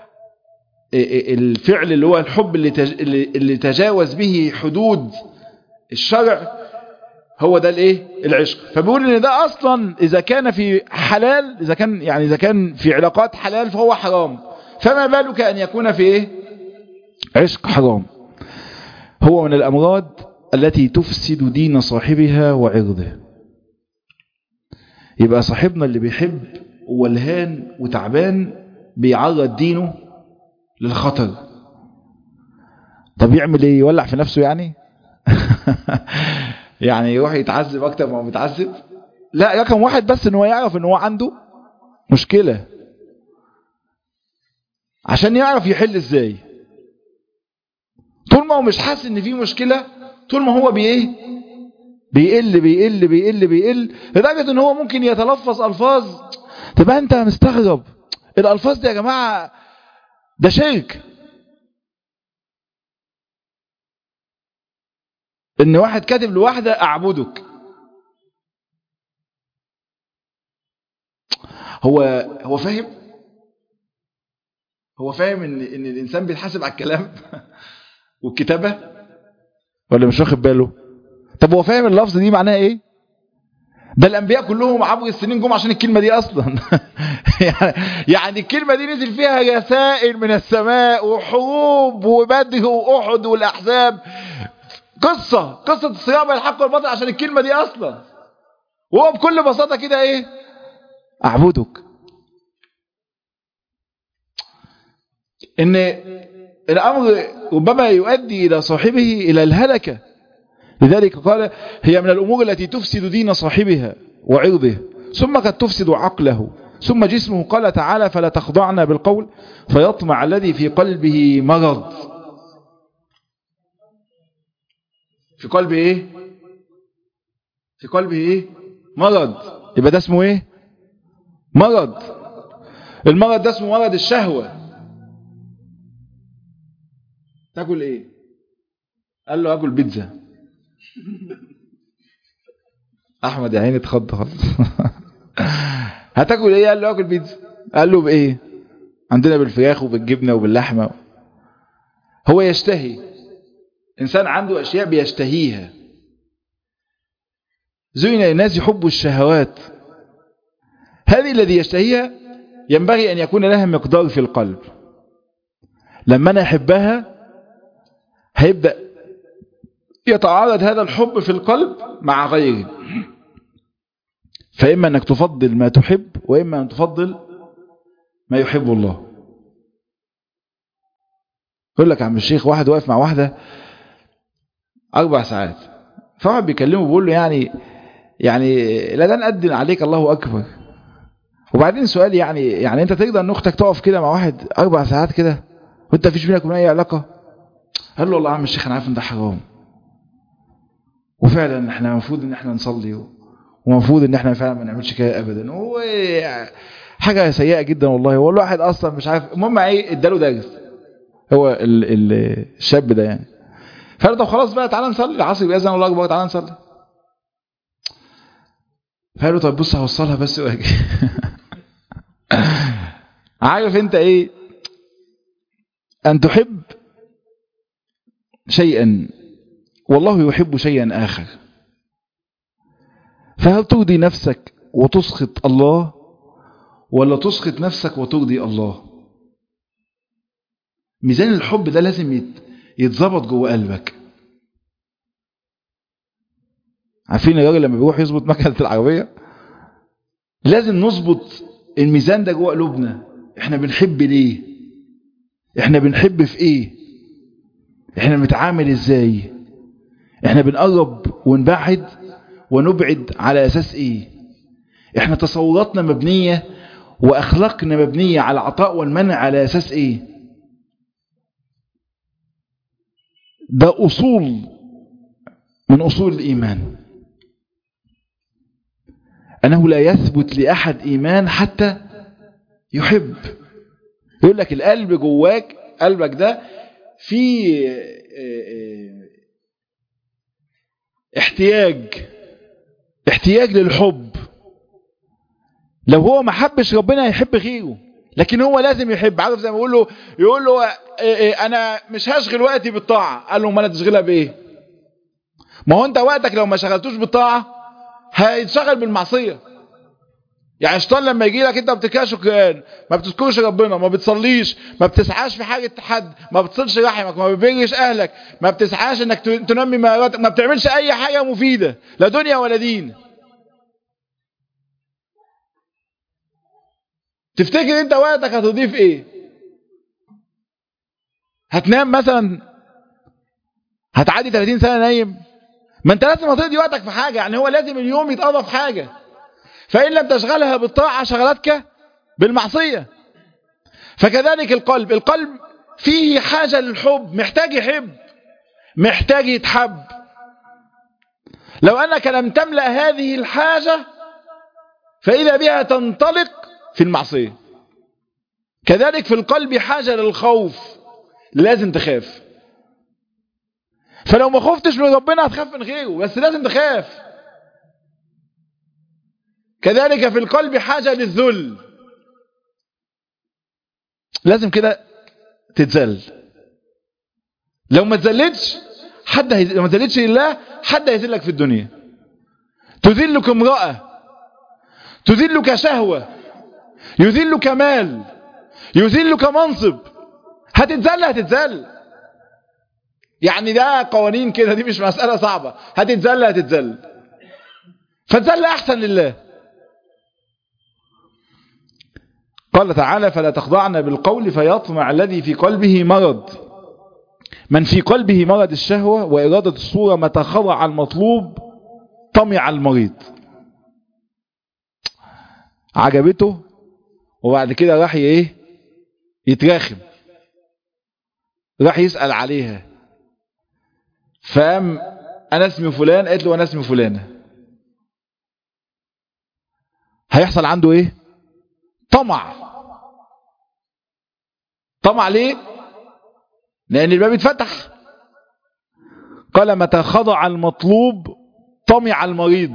Speaker 1: الفعل اللي هو الحب اللي, اللي تجاوز به حدود الشرع هو ده الايه العشق فبيقول ان ده اصلا اذا كان في حلال اذا كان يعني اذا كان في علاقات حلال فهو حرام فما بالك ان يكون في ايه عشق حرام هو من الامراض التي تفسد دين صاحبها وعرضه يبقى صاحبنا اللي بيحب ولهان وتعبان بيعرض دينه للخطر طب يعمل ايه يولع في نفسه يعني يعني يروح يتعذب اكتر ما هو متعذب لا رقم واحد بس ان هو يعرف ان هو عنده مشكلة عشان يعرف يحل ازاي طول ما هو مش حاسس ان في مشكلة طول ما هو بايه بيقل بيقل بيقل بيقل لدرجة ان هو ممكن يتلفظ الفاظ تبقى انت مستغرب الالفاظ دي يا جماعة ده شرك ان واحد كاتب لواحدة اعبدك هو هو فاهم هو فاهم ان ان الانسان بيتحاسب على الكلام والكتابة ولا مش واخد باله طب هو فاهم اللفظ دي معناها ايه ده الانبياء كلهم عبر السنين جم عشان الكلمة دي اصلا يعني الكلمة دي نزل فيها رسائل من السماء وحروب وبدر واحد والاحزاب قصة قصة الصراع بين الحق والباطل عشان الكلمة دي اصلا وهو بكل بساطة كده ايه اعبدك ان الامر ربما يؤدي الى صاحبه الى الهلكة لذلك قال هي من الامور التي تفسد دين صاحبها وعرضه ثم قد تفسد عقله ثم جسمه قال تعالى فلا تخضعنا بالقول فيطمع الذي في قلبه مرض في قلبه ايه في قلبه ايه مرض يبقى ده اسمه ايه مرض المرض ده اسمه مرض الشهوة تاكل ايه قال له اكل بيتزا احمد يا عيني اتخض خالص هتاكل ايه قال له اكل بيتزا قال له بايه عندنا بالفراخ وبالجبنه وباللحمه هو يشتهي انسان عنده اشياء بيشتهيها زين للناس حب الشهوات هذه الذي يشتهيها ينبغي أن يكون لها مقدار في القلب لما أنا أحبها هيبدأ يتعارض هذا الحب في القلب مع غيره فإما أنك تفضل ما تحب وإما أن تفضل ما يحب الله يقول لك عم الشيخ واحد واقف مع واحدة أربع ساعات فواحد بيكلمه بيقول له يعني يعني لا ده نقدم عليك الله أكبر وبعدين سؤال يعني يعني انت تقدر ان اختك تقف كده مع واحد اربع ساعات كده وانت مفيش بينك وبين اي علاقه قال له والله يا عم الشيخ انا عارف ان ده حرام وفعلا احنا المفروض ان احنا نصلي ومفروض ان احنا فعلا ما نعملش كده ابدا هو حاجه سيئه جدا والله هو الواحد اصلا مش عارف المهم ايه اداله درس هو ال ال الشاب ده يعني فقال طب خلاص بقى تعالى نصلي العصر باذن الله اكبر تعالى نصلي فقال له طب بص هوصلها بس واجي عارف انت ايه ان تحب شيئا والله يحب شيئا اخر فهل ترضي نفسك وتسخط الله ولا تسخط نفسك وترضي الله ميزان الحب ده لازم يتظبط جوه قلبك عارفين الراجل لما بيروح يظبط مكنه العربيه لازم نظبط الميزان ده جوه قلوبنا احنا بنحب ليه احنا بنحب في ايه احنا بنتعامل ازاي احنا بنقرب ونبعد ونبعد على اساس ايه احنا تصوراتنا مبنية واخلاقنا مبنية على العطاء والمنع على اساس ايه ده اصول من اصول الايمان أنه لا يثبت لأحد إيمان حتى يحب يقول لك القلب جواك قلبك ده في احتياج احتياج للحب لو هو ما حبش ربنا يحب غيره لكن هو لازم يحب عارف زي ما بيقول له يقول له انا مش هشغل وقتي بالطاعه قال له امال تشغلها بايه ما هو انت وقتك لو ما شغلتوش بالطاعه هيتشغل بالمعصية يعني الشيطان لما يجي لك انت ما بتكاش القرآن ما بتذكرش ربنا ما بتصليش ما بتسعاش في حاجة حد ما بتصلش رحمك ما بتبرش اهلك ما بتسعاش انك تنمي مهاراتك ما بتعملش اي حاجة مفيدة لا دنيا ولا دين تفتكر انت وقتك هتضيف ايه هتنام مثلا هتعدي 30 سنة نايم ما انت لازم هتقضي وقتك في حاجة يعني هو لازم اليوم يتقضى في حاجة فإن لم تشغلها بالطاعة شغلتك بالمعصية فكذلك القلب القلب فيه حاجة للحب محتاج يحب محتاج يتحب لو أنك لم تملأ هذه الحاجة فإذا بها تنطلق في المعصية كذلك في القلب حاجة للخوف لازم تخاف فلو ما خفتش من ربنا هتخاف من غيره بس لازم تخاف كذلك في القلب حاجة للذل لازم كده تتذل لو ما تذلتش حد هيز... لو ما تذلتش لله حد هيذلك في الدنيا تذلك امرأة تذلك شهوة يذلك مال يذلك منصب هتتذل هتتذل يعني ده قوانين كده دي مش مسألة صعبة هتتذل هتتذل فتذل أحسن لله قال تعالى فلا تخضعن بالقول فيطمع الذي في قلبه مرض من في قلبه مرض الشهوة وإرادة الصورة متى خضع المطلوب طمع المريض عجبته وبعد كده راح ايه يتراخم راح يسأل عليها فقام انا اسمي فلان قالت له انا اسمي فلانة هيحصل عنده ايه طمع طمع ليه لان الباب اتفتح قال متى خضع المطلوب طمع المريض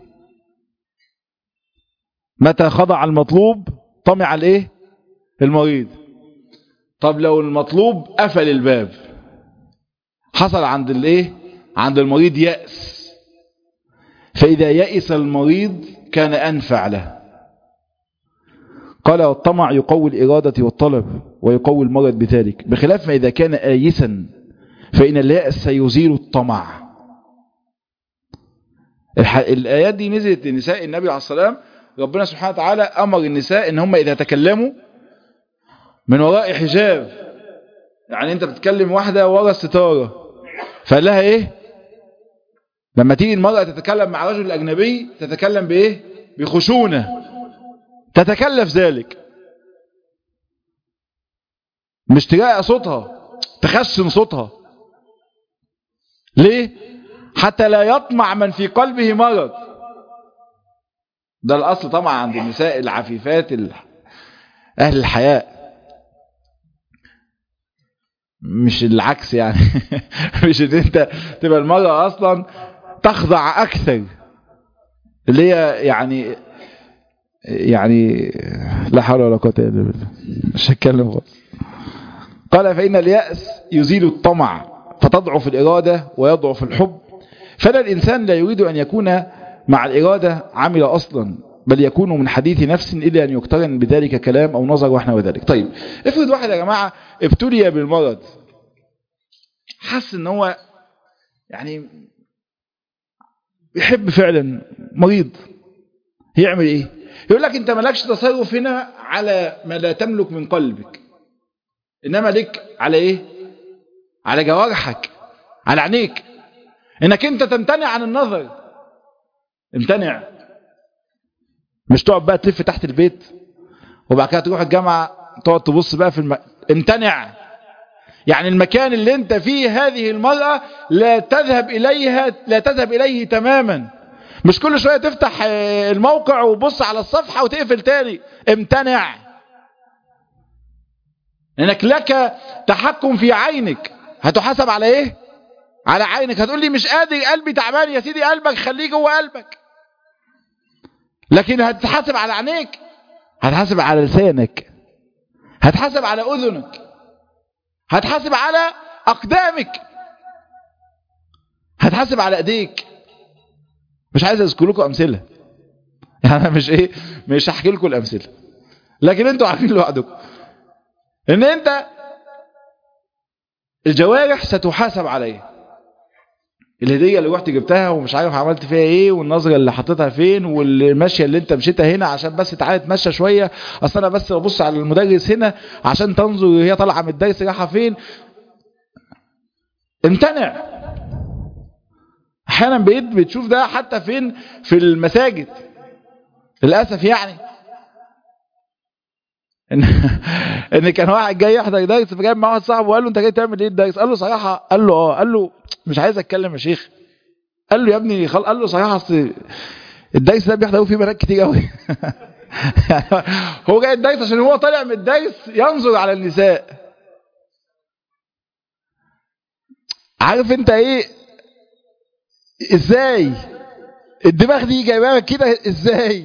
Speaker 1: متى خضع المطلوب طمع الايه المريض طب لو المطلوب قفل الباب حصل عند الايه عند المريض يأس فإذا يأس المريض كان أنفع له قال والطمع يقوي الإرادة والطلب ويقوي المرض بذلك بخلاف ما إذا كان آيسا فإن اليأس سيزيل الطمع الآيات دي نزلت لنساء النبي عليه الصلاة والسلام ربنا سبحانه وتعالى أمر النساء إن هم إذا تكلموا من وراء حجاب يعني أنت بتتكلم واحدة ورا الستارة فقال لها إيه لما تيجي المرأة تتكلم مع رجل أجنبي تتكلم بإيه بخشونة تتكلف ذلك مش تلاقي صوتها تخشن صوتها ليه حتى لا يطمع من في قلبه مرض ده الأصل طبعا عند النساء العفيفات أهل الحياء مش العكس يعني مش ان انت تبقى المرأة اصلا تخضع اكثر اللي هي يعني يعني لا حول ولا قوه الا بالله مش هتكلم خالص قال فإن اليأس يزيل الطمع فتضعف الإرادة ويضعف الحب فلا الإنسان لا يريد أن يكون مع الإرادة عمل أصلا بل يكون من حديث نفس إلا أن يقترن بذلك كلام أو نظر ونحو ذلك طيب افرض واحد يا جماعة ابتلي بالمرض حس ان هو يعني يحب فعلا مريض يعمل ايه يقول لك انت مالكش تصرف هنا على ما لا تملك من قلبك انما لك على ايه على جوارحك على عينيك انك انت تمتنع عن النظر امتنع مش تقعد بقى تلف تحت البيت وبعد كده تروح الجامعة تقعد تبص بقى في الم... امتنع يعني المكان اللي انت فيه هذه المرأة لا تذهب إليها لا تذهب إليه تماما مش كل شوية تفتح الموقع وبص على الصفحة وتقفل تاني امتنع انك لك تحكم في عينك هتحاسب على ايه على عينك هتقول لي مش قادر قلبي تعبان يا سيدي قلبك خليه جوه قلبك لكن هتحاسب على عينيك هتحاسب على لسانك هتحاسب على اذنك هتحاسب على اقدامك هتحاسب على ايديك مش عايز اذكر لكم امثله يعني انا مش ايه مش هحكي لكم الامثله لكن انتوا عارفين لوحدكم ان انت الجوارح ستحاسب عليها الهديه اللي رحت جبتها ومش عارف عملت فيها ايه والنظره اللي حطيتها فين والمشيه اللي انت مشيتها هنا عشان بس تعالى تمشى شويه اصل انا بس ببص على المدرس هنا عشان تنظر هي طالعه من الدرس رايحه فين امتنع احيانا بقيت بتشوف ده حتى فين في المساجد للاسف يعني ان ان كان واحد جاي يحضر درس فجايب مع واحد صاحبه وقال له انت جاي تعمل ايه الدرس قال له صراحه قال له اه قال له مش عايز اتكلم يا شيخ قال له يا ابني خل... قال له صراحه اصل الدرس ده بيحضروا فيه بنات كتير قوي هو جاي الدرس عشان هو طالع من الدرس ينظر على النساء عارف انت ايه ازاي الدماغ دي جايباها كده ازاي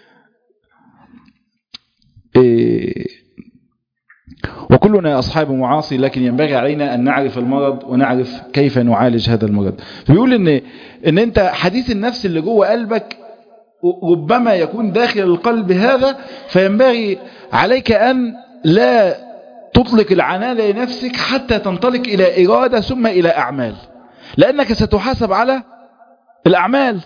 Speaker 1: إيه وكلنا أصحاب معاصي لكن ينبغي علينا أن نعرف المرض ونعرف كيف نعالج هذا المرض فبيقول إن, إن أنت حديث النفس اللي جوه قلبك ربما يكون داخل القلب هذا فينبغي عليك أن لا تطلق العنان لنفسك حتى تنطلق إلى إرادة ثم إلى أعمال لأنك ستحاسب على الأعمال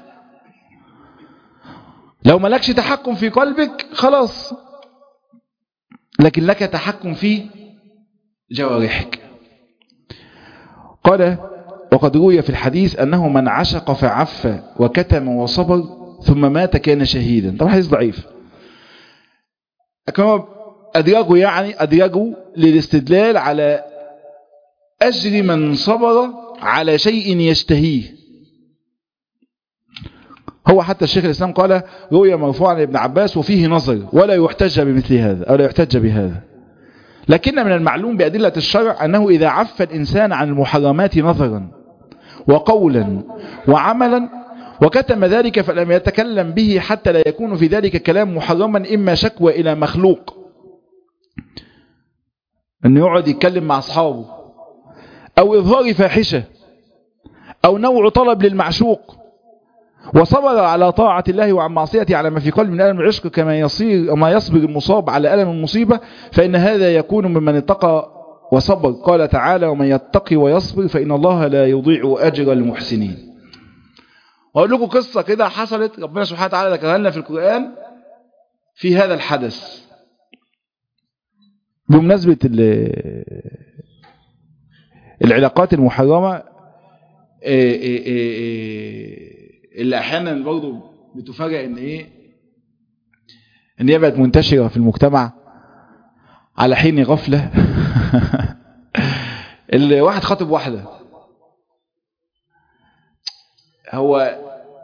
Speaker 1: لو ملكش تحكم في قلبك خلاص لكن لك تحكم في جوارحك قال وقد روي في الحديث أنه من عشق فعف وكتم وصبر ثم مات كان شهيدا طبعا حديث ضعيف كما أدرجوا يعني أدرجوا للاستدلال على أجر من صبر على شيء يشتهيه هو حتى الشيخ الإسلام قال روي مرفوعا لابن عباس وفيه نظر ولا يحتج بمثل هذا أو لا يحتج بهذا لكن من المعلوم بأدلة الشرع أنه إذا عف الإنسان عن المحرمات نظرا وقولا وعملا وكتم ذلك فلم يتكلم به حتى لا يكون في ذلك كلام محرما إما شكوى إلى مخلوق أنه يقعد يتكلم مع أصحابه أو إظهار فاحشة أو نوع طلب للمعشوق وصبر على طاعة الله وعن معصيته على ما في قلب من ألم العشق كما يصير ما يصبر المصاب على ألم المصيبة فإن هذا يكون ممن اتقى وصبر قال تعالى ومن يتقي ويصبر فإن الله لا يضيع أجر المحسنين وأقول لكم قصة كده حصلت ربنا سبحانه وتعالى ذكرها لنا في القرآن في هذا الحدث بمناسبة العلاقات المحرمة اللي احيانا برضه بتفاجئ ان ايه ان هي بقت منتشره في المجتمع على حين غفله اللي واحد خاطب واحده هو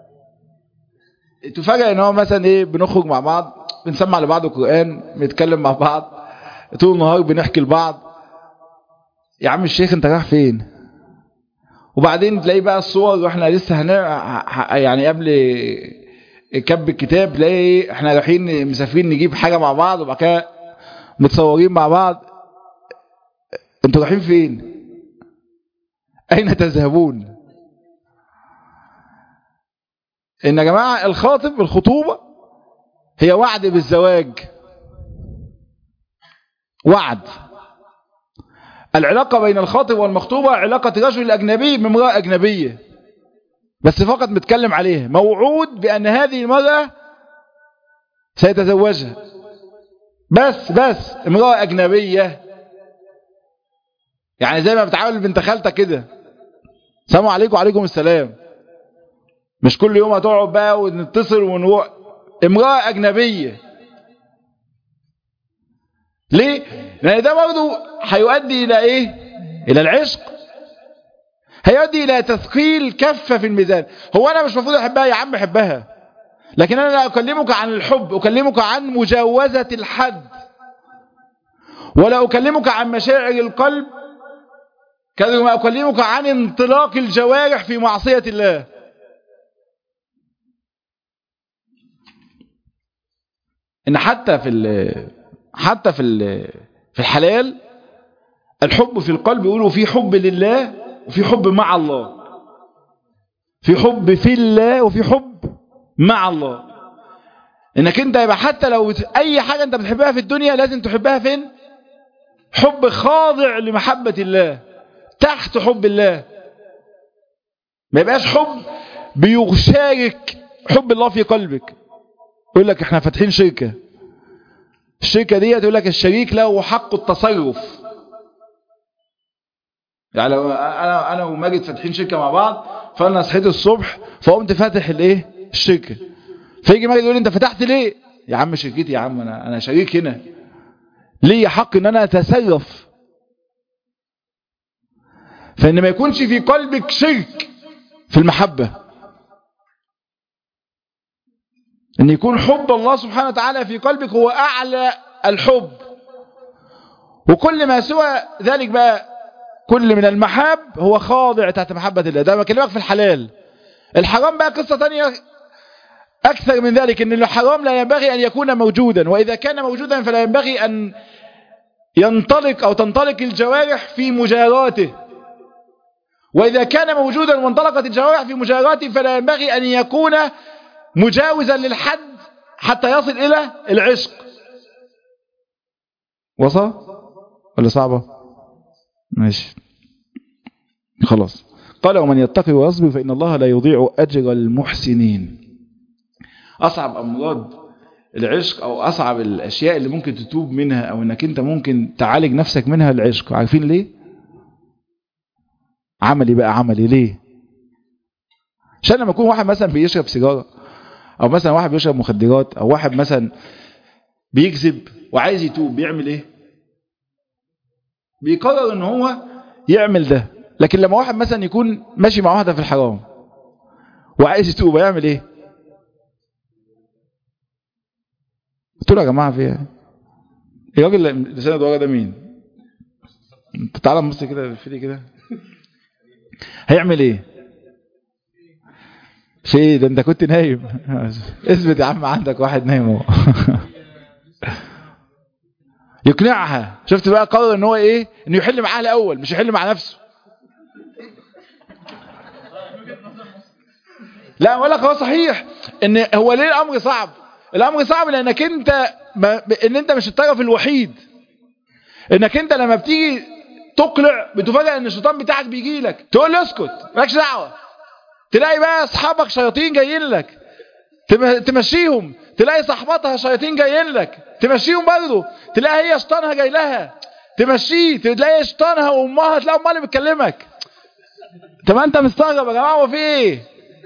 Speaker 1: تفاجئ ان هو مثلا ايه بنخرج مع بعض بنسمع لبعض القران بنتكلم مع بعض طول النهار بنحكي لبعض يا عم الشيخ انت رايح فين وبعدين تلاقي بقى الصور واحنا لسه هنا يعني قبل كب الكتاب تلاقي احنا رايحين مسافرين نجيب حاجة مع بعض وبعد كده متصورين مع بعض انتوا رايحين فين اين تذهبون ان يا جماعة الخاطب الخطوبة هي وعد بالزواج وعد العلاقة بين الخاطب والمخطوبة علاقة رجل أجنبي بامرأة أجنبية بس فقط متكلم عليها موعود بأن هذه المرأة سيتزوجها بس بس امرأة أجنبية يعني زي ما بتعامل بنت خالتك كده السلام عليكم وعليكم السلام مش كل يوم هتقعد بقى ونتصل ونروح امرأة أجنبية ليه؟ لأن ده برضه هيؤدي إلى إيه؟ إلى العشق هيؤدي إلى تثقيل كفة في الميزان هو أنا مش المفروض أحبها يا عم أحبها لكن أنا لا أكلمك عن الحب أكلمك عن مجاوزة الحد ولا أكلمك عن مشاعر القلب كما أكلمك عن انطلاق الجوارح في معصية الله إن حتى في حتى في في الحلال الحب في القلب يقولوا في حب لله وفي حب مع الله في حب في الله وفي حب مع الله انك انت يبقى حتى لو اي حاجة انت بتحبها في الدنيا لازم تحبها فين حب خاضع لمحبة الله تحت حب الله ما يبقاش حب بيشارك حب الله في قلبك يقول لك احنا فاتحين شركة الشركة دي تقول لك الشريك له حق التصرف يعني لو انا انا وماجد فاتحين شركه مع بعض فانا صحيت الصبح فقمت فاتح الايه الشركه فيجي ماجد يقول لي انت فتحت ليه يا عم شركتي يا عم انا انا شريك هنا لي حق ان انا اتسرف فان ما يكونش في قلبك شرك في المحبة ان يكون حب الله سبحانه وتعالى في قلبك هو اعلى الحب وكل ما سوى ذلك بقى كل من المحاب هو خاضع تحت محبة الله ده بكلمك في الحلال الحرام بقى قصة تانية أكثر من ذلك أن الحرام لا ينبغي أن يكون موجودا وإذا كان موجودا فلا ينبغي أن ينطلق أو تنطلق الجوارح في مجاراته وإذا كان موجودا وانطلقت الجوارح في مجاراته فلا ينبغي أن يكون مجاوزا للحد حتى يصل إلى العشق وصل ولا صعبة ماشي خلاص قال ومن يتقي ويصبر فإن الله لا يضيع أجر المحسنين أصعب أمراض العشق أو أصعب الأشياء اللي ممكن تتوب منها أو أنك أنت ممكن تعالج نفسك منها العشق عارفين ليه عملي بقى عملي ليه عشان لما يكون واحد مثلا بيشرب سيجارة أو مثلا واحد بيشرب مخدرات أو واحد مثلا بيكذب وعايز يتوب بيعمل ايه بيقرر ان هو يعمل ده لكن لما واحد مثلا يكون ماشي مع واحدة في الحرام وعايز يتوب يعمل ايه قلت له يا جماعة في ايه الراجل اللي سند ورا ده مين انت تعالى بص كده في كده هيعمل ايه في ايه ده انت كنت نايم اثبت يا عم عندك واحد نايم اهو يقنعها شفت بقى قرر ان هو ايه انه يحل معاها الاول مش يحل مع نفسه لا ولا هو صحيح ان هو ليه الامر صعب الامر صعب لانك انت ما ان انت مش الطرف الوحيد انك انت لما بتيجي تقلع بتفاجئ ان الشيطان بتاعك بيجي لك تقول له اسكت مالكش دعوه تلاقي بقى اصحابك شياطين جايين لك تمشيهم تلاقي صاحبتها شياطين جايين لك تمشيهم برضه تلاقي هي شيطانها جاي لها تمشيه تلاقي شيطانها وامها تلاقي امها اللي بتكلمك طب انت مستغرب يا جماعه هو في ايه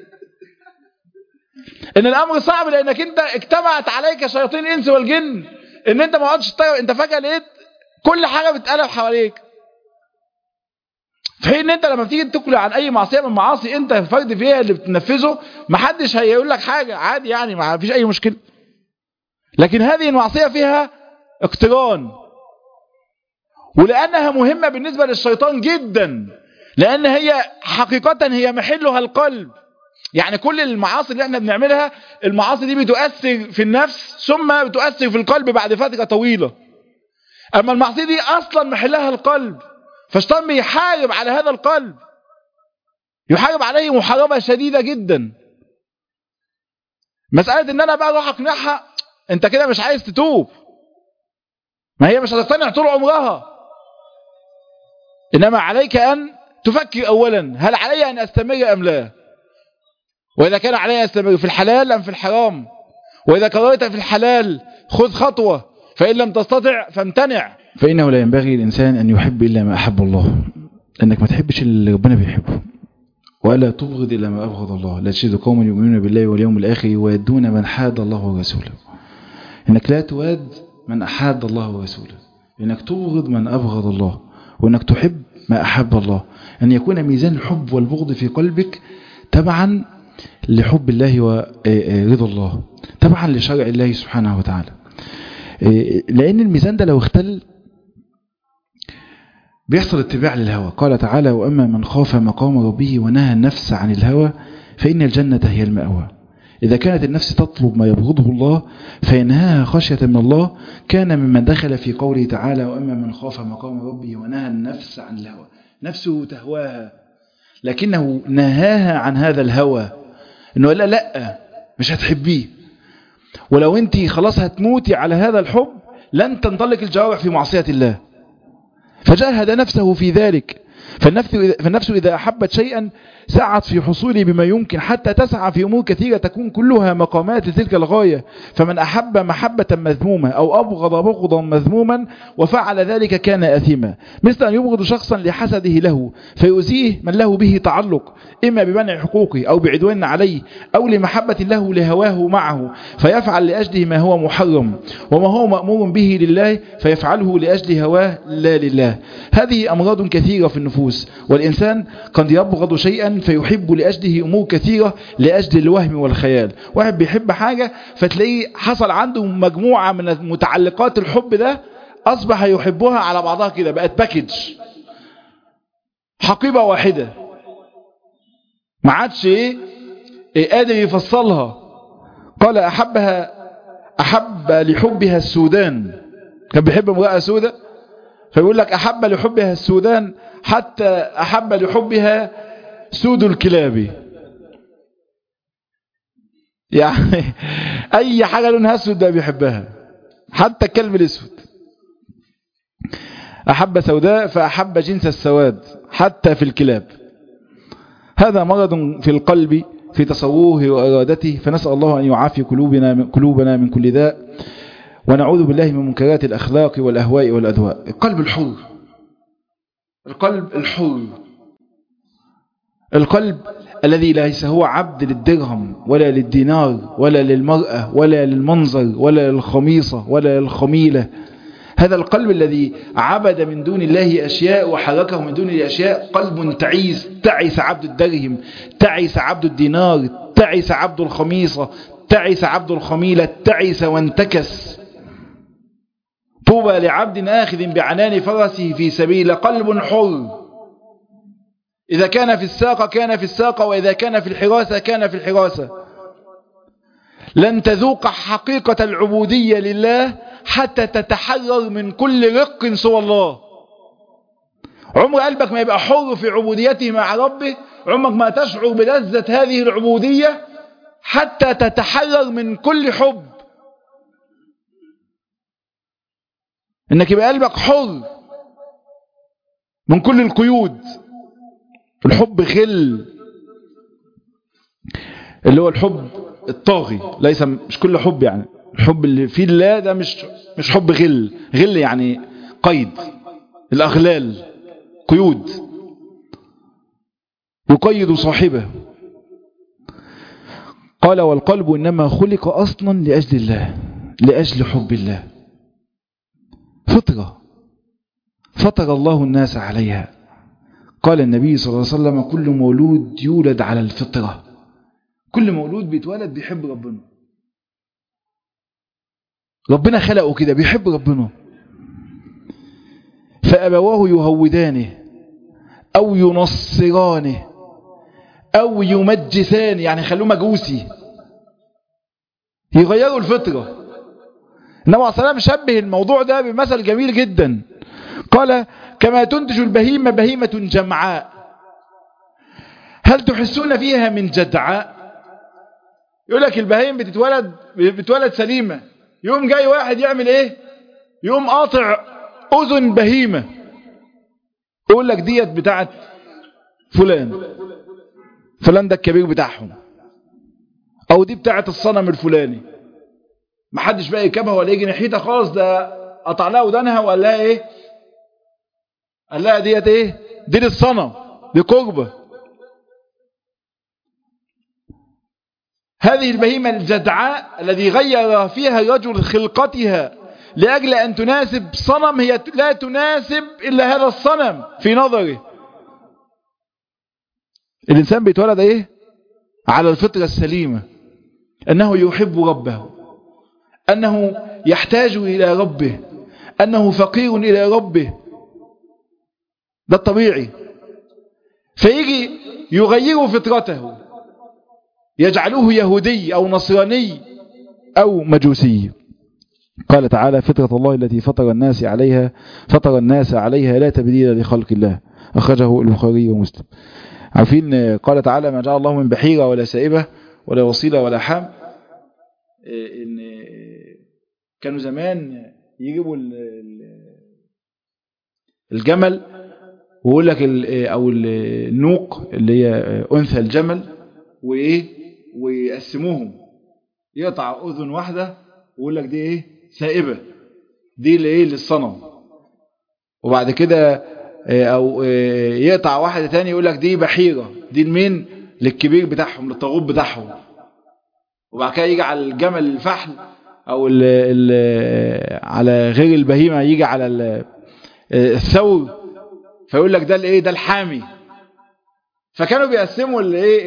Speaker 1: ان الامر صعب لانك انت اجتمعت عليك شياطين الانس والجن ان انت ما عادش انت فجاه لقيت كل حاجه بتقلب حواليك في حين ان انت لما بتيجي تقلع عن اي معصيه من المعاصي انت الفرد فيها اللي بتنفذه محدش هيقول لك حاجه عادي يعني ما فيش اي مشكله لكن هذه المعصيه فيها اقتران ولانها مهمه بالنسبه للشيطان جدا لان هي حقيقه هي محلها القلب يعني كل المعاصي اللي احنا بنعملها المعاصي دي بتؤثر في النفس ثم بتؤثر في القلب بعد فتره طويله اما المعصيه دي اصلا محلها القلب فالشيطان بيحارب على هذا القلب يحارب عليه محاربة شديدة جدا مسألة ان انا بقى اروح اقنعها انت كده مش عايز تتوب ما هي مش هتقتنع طول عمرها انما عليك ان تفكر اولا هل علي ان استمر ام لا واذا كان علي ان استمر في الحلال ام في الحرام واذا قررت في الحلال خذ خطوة فان لم تستطع فامتنع فإنه لا ينبغي الإنسان أن يحب إلا ما أحب الله أنك ما تحبش اللي ربنا بيحبه ولا تبغض إلا ما أبغض الله لا تجد قوما يؤمنون بالله واليوم الآخر ويدون من حاد الله ورسوله إنك لا تواد من أحاد الله ورسوله إنك تبغض من أبغض الله وإنك تحب ما أحب الله أن يكون ميزان الحب والبغض في قلبك تبعا لحب الله ورضا الله تبعا لشرع الله سبحانه وتعالى لأن الميزان ده لو اختل بيحصل اتباع للهوى قال تعالى وأما من خاف مقام ربه ونهى النفس عن الهوى فإن الجنة هي المأوى إذا كانت النفس تطلب ما يبغضه الله فينهاها خشية من الله كان ممن دخل في قوله تعالى وأما من خاف مقام ربه ونهى النفس عن الهوى نفسه تهواها لكنه نهاها عن هذا الهوى انه لا لا مش هتحبيه ولو انت خلاص هتموتي على هذا الحب لن تنطلق الجوارح في معصية الله فجاهد نفسه في ذلك فالنفس فالنفس إذا أحبت شيئا سعت في حصوله بما يمكن حتى تسعى في أمور كثيرة تكون كلها مقامات لتلك الغاية فمن أحب محبة مذمومة أو أبغض بغضا مذموما وفعل ذلك كان أثيما مثل أن يبغض شخصا لحسده له فيؤذيه من له به تعلق إما بمنع حقوقه أو بعدوان عليه أو لمحبة له لهواه معه فيفعل لأجله ما هو محرم وما هو مأمور به لله فيفعله لأجل هواه لا لله هذه أمراض كثيرة في النفوس والإنسان قد يبغض شيئا فيحب لأجله أمور كثيرة لأجل الوهم والخيال واحد بيحب حاجة فتلاقيه حصل عنده مجموعة من متعلقات الحب ده أصبح يحبها على بعضها كده بقت باكج حقيبة واحدة ما عادش ايه, إيه قادر يفصلها قال أحبها أحب لحبها السودان كان بيحب امرأة سودة فيقول لك أحب لحبها السودان حتى أحب لحبها سود الكلاب يعني أي حاجة لونها أسود ده بيحبها حتى الكلب الأسود أحب سوداء فأحب جنس السواد حتى في الكلاب هذا مرض في القلب في تصوره وإرادته فنسأل الله أن يعافي قلوبنا من, قلوبنا من كل داء ونعوذ بالله من منكرات الأخلاق والأهواء والأدواء القلب الحر القلب الحر القلب الذي ليس هو عبد للدرهم ولا للدينار ولا للمرأة ولا للمنظر ولا للخميصة ولا للخميلة هذا القلب الذي عبد من دون الله أشياء وحركه من دون الله أشياء قلب تعيس تعس عبد الدرهم تعس عبد الدينار تعس عبد الخميصة تعس عبد الخميلة تعس وانتكس طوبى لعبد آخذ بعنان فرسه في سبيل قلب حر إذا كان في الساقة كان في الساقة وإذا كان في الحراسة كان في الحراسة لن تذوق حقيقة العبودية لله حتى تتحرر من كل رق سوى الله عمر قلبك ما يبقى حر في عبوديته مع ربه عمرك ما تشعر بلذة هذه العبودية حتى تتحرر من كل حب انك يبقى قلبك حر من كل القيود الحب غل اللي هو الحب الطاغي ليس مش كل حب يعني الحب اللي فيه الله ده مش مش حب غل غل يعني قيد الأغلال قيود يقيد صاحبه قال والقلب إنما خلق أصلا لأجل الله لأجل حب الله فطرة فطر الله الناس عليها قال النبي صلى الله عليه وسلم كل مولود يولد على الفطرة كل مولود بيتولد بيحب ربنا ربنا خلقه كده بيحب ربنا فأبواه يهودانه أو ينصرانه أو يمجسانه يعني خلوه مجوسي يغيروا الفطرة النبي عليه الصلاة شبه الموضوع ده بمثل جميل جدا قال كما تنتج البهيمة بهيمة جمعاء هل تحسون فيها من جدعاء يقول لك البهيم بتتولد بتولد سليمة يوم جاي واحد يعمل ايه يوم قاطع اذن بهيمة يقول لك ديت بتاعت فلان فلان ده الكبير بتاعهم او دي بتاعت الصنم الفلاني محدش بقى يركبها ولا يجي ناحيتها خالص ده قطع لها ودانها وقال لها ايه قال لها ديت ايه دي للصنم دي قربة هذه البهيمة الجدعاء الذي غير فيها الرجل خلقتها لأجل أن تناسب صنم هي لا تناسب إلا هذا الصنم في نظره الإنسان بيتولد إيه على الفطرة السليمة أنه يحب ربه أنه يحتاج إلى ربه أنه فقير إلى ربه ده الطبيعي فيجي يغير فطرته يجعله يهودي أو نصراني أو مجوسي قال تعالى فطرة الله التي فطر الناس عليها فطر الناس عليها لا تبديل لخلق الله أخرجه البخاري ومسلم عارفين قال تعالى ما جعل الله من بحيرة ولا سائبة ولا وصيلة ولا حام إن كانوا زمان يجيبوا الجمل ويقول لك او النوق اللي هي انثى الجمل وايه ويقسموهم يقطع اذن واحده ويقول لك دي ايه سائبه دي لايه للصنم وبعد كده او يقطع واحده تاني يقول لك دي بحيره دي لمين للكبير بتاعهم للطاغوت بتاعهم وبعد كده يجي على الجمل الفحل او ال ال على غير البهيمه يجي على الثور فيقول لك ده الايه ده الحامي فكانوا بيقسموا الايه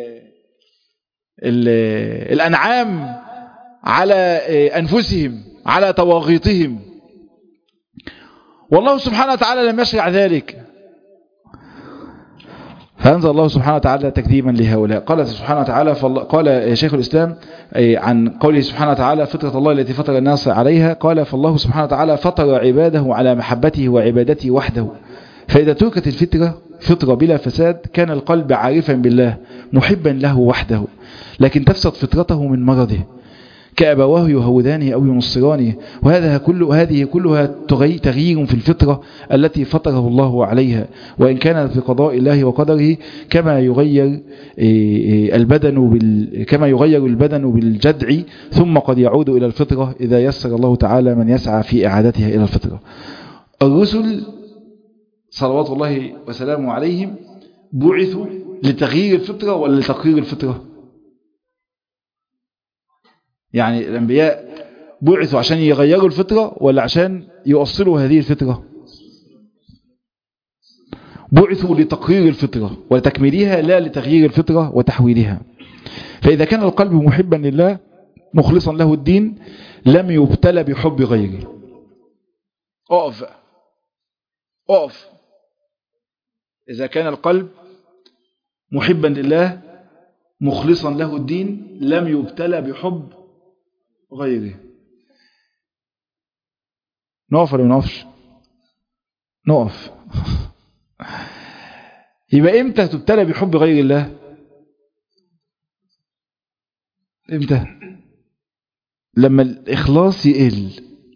Speaker 1: الانعام على انفسهم على طواغيتهم والله سبحانه وتعالى لم يشرع ذلك فأنزل الله سبحانه وتعالى تكذيبا لهؤلاء قال سبحانه وتعالى قال شيخ الإسلام عن قوله سبحانه وتعالى فطرة الله التي فطر الناس عليها قال فالله سبحانه وتعالى فطر عباده على محبته وعبادته وحده فإذا تركت الفطرة فطرة بلا فساد كان القلب عارفا بالله محبا له وحده لكن تفسد فطرته من مرضه كأبواه يهودانه أو ينصرانه وهذا كل هذه كلها تغيير في الفطرة التي فطره الله عليها وإن كانت في قضاء الله وقدره كما يغير البدن بال كما يغير البدن بالجدع ثم قد يعود إلى الفطرة إذا يسر الله تعالى من يسعى في إعادتها إلى الفطرة الرسل صلوات الله وسلامه عليهم بعثوا لتغيير الفطرة ولا لتقرير الفطرة يعني الأنبياء بعثوا عشان يغيروا الفطرة ولا عشان يؤصلوا هذه الفطرة بعثوا لتقرير الفطرة ولتكميلها لا لتغيير الفطرة وتحويلها فإذا كان القلب محبا لله مخلصا له الدين لم يبتلى بحب غيره اقف اقف إذا كان القلب محبا لله مخلصا له الدين لم يبتلى بحب غيره نقف ولا ما نقفش نقف يبقى امتى تبتلى بحب غير الله امتى لما الاخلاص يقل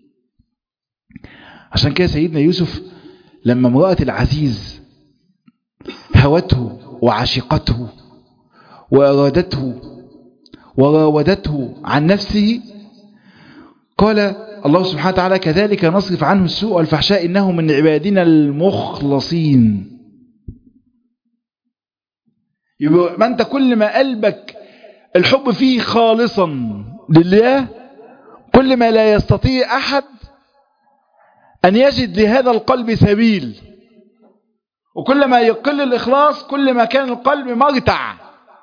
Speaker 1: عشان كده سيدنا يوسف لما امرأة العزيز هوته وعشقته وأرادته وراودته عن نفسه قال الله سبحانه وتعالى كذلك نصرف عنه السوء والفحشاء إنه من عبادنا المخلصين يبقى ما أنت كل ما قلبك الحب فيه خالصا لله كل ما لا يستطيع أحد أن يجد لهذا القلب سبيل وكل ما يقل الإخلاص كل ما كان القلب مرتع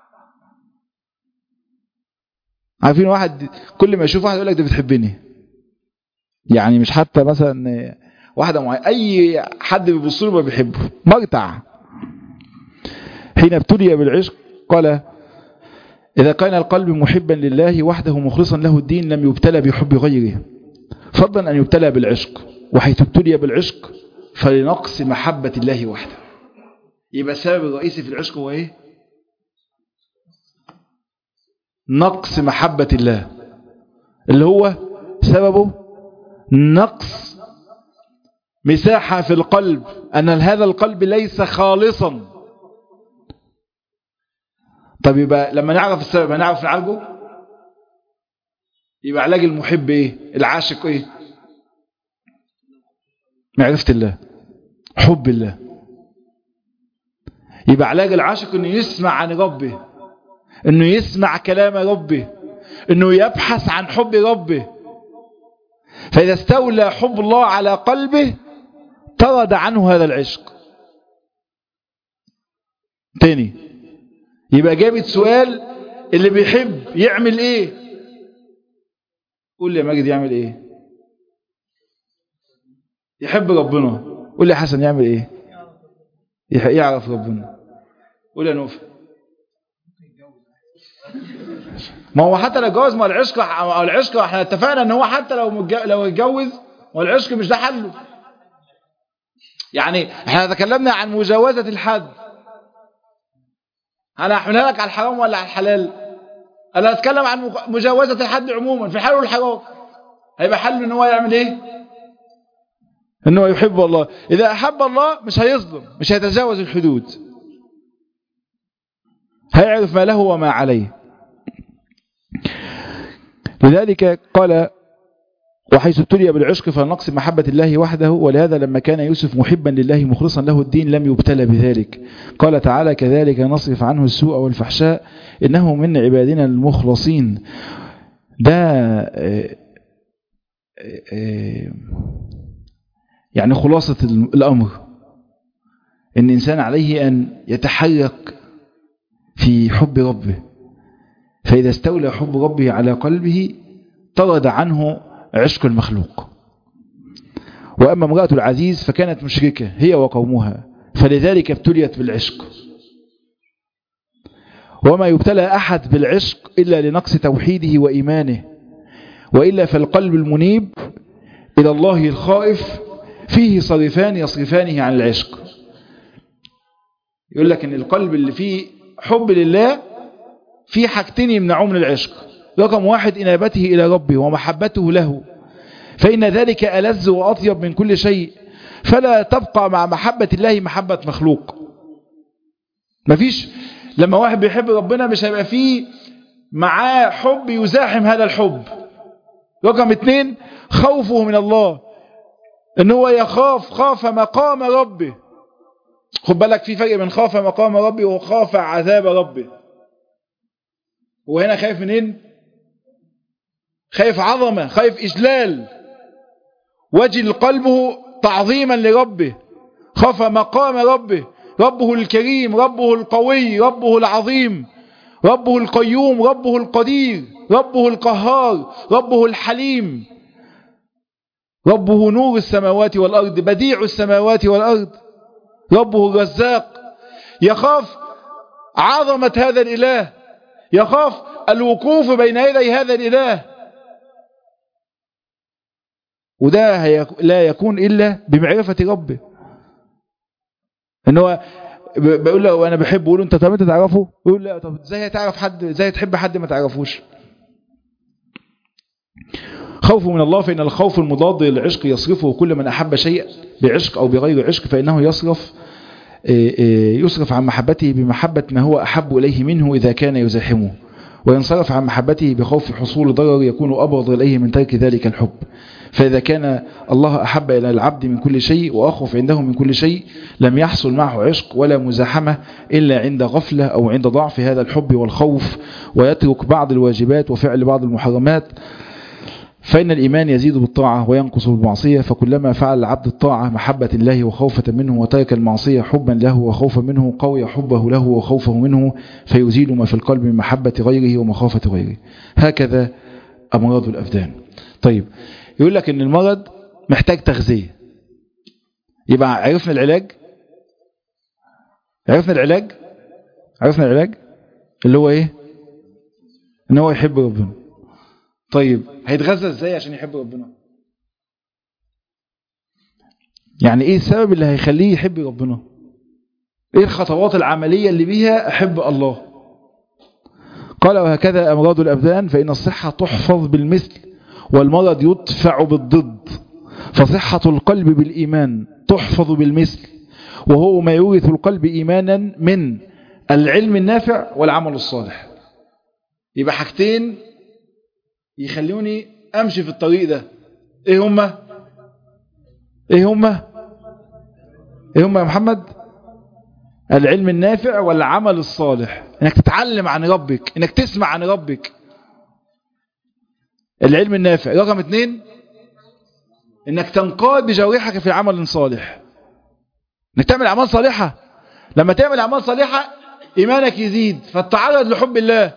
Speaker 1: عارفين واحد كل ما يشوف واحد يقول لك ده بتحبني يعني مش حتى مثلا واحدة معينة أي حد بيبص له ما بيحبه مرتع حين ابتلي بالعشق قال إذا كان القلب محبا لله وحده مخلصا له الدين لم يبتلى بحب غيره فضلا أن يبتلى بالعشق وحيث ابتلي بالعشق فلنقص محبة الله وحده يبقى السبب الرئيسي في العشق هو ايه نقص محبة الله اللي هو سببه نقص مساحة في القلب أن هذا القلب ليس خالصا طب يبقى لما نعرف السبب هنعرف نعالجه يبقى علاج المحب ايه العاشق ايه معرفة الله حب الله يبقى علاج العاشق انه يسمع عن ربه انه يسمع كلام ربه انه يبحث عن حب ربه فاذا استولى حب الله على قلبه طرد عنه هذا العشق تاني يبقى جابت سؤال اللي بيحب يعمل ايه قول لي يا ماجد يعمل ايه يحب ربنا قول لي يا حسن يعمل ايه يعرف ربنا قول يا نوف ما هو حتى لو اتجوز ما العشق العشق احنا اتفقنا ان هو حتى لو متج... لو اتجوز والعشق مش ده حله يعني احنا تكلمنا عن مجاوزة الحد انا احملها لك على الحرام ولا على الحلال انا اتكلم عن مجاوزة الحد عموما في الحلال والحرام هيبقى حل ان هو يعمل ايه انه يحب الله اذا احب الله مش هيظلم مش هيتجاوز الحدود هيعرف ما له وما عليه لذلك قال وحيث ابتلي بالعشق فالنقص محبة الله وحده ولهذا لما كان يوسف محبا لله مخلصا له الدين لم يبتلى بذلك قال تعالى كذلك نصرف عنه السوء والفحشاء إنه من عبادنا المخلصين ده يعني خلاصة الأمر إن الإنسان عليه أن يتحرك في حب ربه فإذا استولى حب ربه على قلبه طرد عنه عشق المخلوق وأما امرأة العزيز فكانت مشركة هي وقومها فلذلك ابتليت بالعشق وما يبتلى أحد بالعشق إلا لنقص توحيده وإيمانه وإلا فالقلب المنيب إلى الله الخائف فيه صرفان يصرفانه عن العشق يقول لك ان القلب اللي فيه حب لله في حاجتين يمنعوه من العشق رقم واحد إنابته إلى ربه ومحبته له فإن ذلك ألذ وأطيب من كل شيء فلا تبقى مع محبة الله محبة مخلوق مفيش لما واحد بيحب ربنا مش هيبقى فيه معاه حب يزاحم هذا الحب رقم اتنين خوفه من الله ان هو يخاف خاف مقام ربه خد بالك في فرق بين خاف مقام ربه وخاف عذاب ربه وهنا خايف منين خايف عظمة خايف إجلال وجل قلبه تعظيما لربه خاف مقام ربه ربه الكريم ربه القوي ربه العظيم ربه القيوم ربه القدير ربه القهار ربه الحليم ربه نور السماوات والأرض بديع السماوات والأرض ربه الرزاق يخاف عظمة هذا الإله يخاف الوقوف بين يدي هذا الإله وده لا يكون إلا بمعرفة ربه ان هو بيقول له انا بحبه يقول له انت طب انت تعرفه يقول لا طب ازاي تعرف حد ازاي تحب حد ما تعرفوش خوف من الله فإن الخوف المضاد للعشق يصرفه كل من أحب شيء بعشق أو بغير عشق فإنه يصرف يصرف عن محبته بمحبة ما هو أحب إليه منه إذا كان يزاحمه وينصرف عن محبته بخوف حصول ضرر يكون أبغض إليه من ترك ذلك الحب فإذا كان الله أحب إلى العبد من كل شيء وأخف عنده من كل شيء لم يحصل معه عشق ولا مزاحمة إلا عند غفلة أو عند ضعف هذا الحب والخوف ويترك بعض الواجبات وفعل بعض المحرمات فإن الإيمان يزيد بالطاعة وينقص بالمعصية فكلما فعل العبد الطاعة محبة الله وخوفة منه وترك المعصية حبا له وخوفا منه قوي حبه له وخوفه منه فيزيل ما في القلب من محبة غيره ومخافة غيره هكذا أمراض الأبدان طيب يقول لك ان المرض محتاج تغذية يبقى عرفنا العلاج عرفنا العلاج عرفنا العلاج اللي هو ايه ان هو يحب ربنا طيب هيتغذى ازاي عشان يحب ربنا يعني ايه السبب اللي هيخليه يحب ربنا ايه الخطوات العملية اللي بيها احب الله قال وهكذا امراض الابدان فان الصحة تحفظ بالمثل والمرض يدفع بالضد فصحة القلب بالإيمان تحفظ بالمثل وهو ما يورث القلب إيمانا من العلم النافع والعمل الصالح يبقى حاجتين يخلوني أمشي في الطريق ده إيه هما إيه هما إيه هما يا محمد العلم النافع والعمل الصالح انك تتعلم عن ربك انك تسمع عن ربك العلم النافع رقم اثنين انك تنقاد بجوارحك في عمل صالح انك تعمل اعمال صالحة لما تعمل اعمال صالحة ايمانك يزيد فتتعرض لحب الله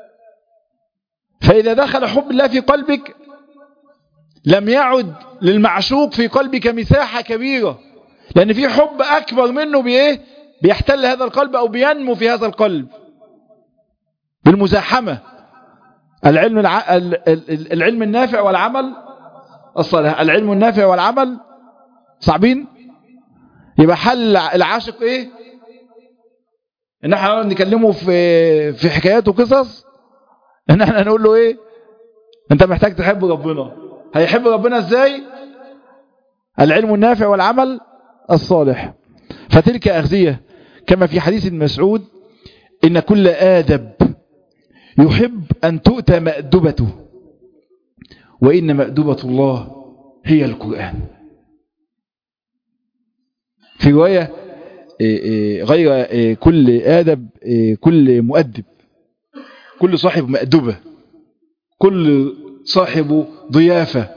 Speaker 1: فاذا دخل حب الله في قلبك لم يعد للمعشوق في قلبك مساحة كبيرة لان في حب اكبر منه بايه بيحتل هذا القلب او بينمو في هذا القلب بالمزاحمة العلم الع... العلم النافع والعمل الصالح العلم النافع والعمل صعبين يبقى حل العاشق ايه ان احنا نكلمه في في حكايات وقصص ان احنا نقول له ايه انت محتاج تحب ربنا هيحب ربنا ازاي العلم النافع والعمل الصالح فتلك أغذية كما في حديث ابن مسعود إن كل آدب يحب أن تؤتى مأدبته وإن مأدبة الله هي القرآن في رواية غير كل آدب كل مؤدب كل صاحب مأدبة كل صاحب ضيافة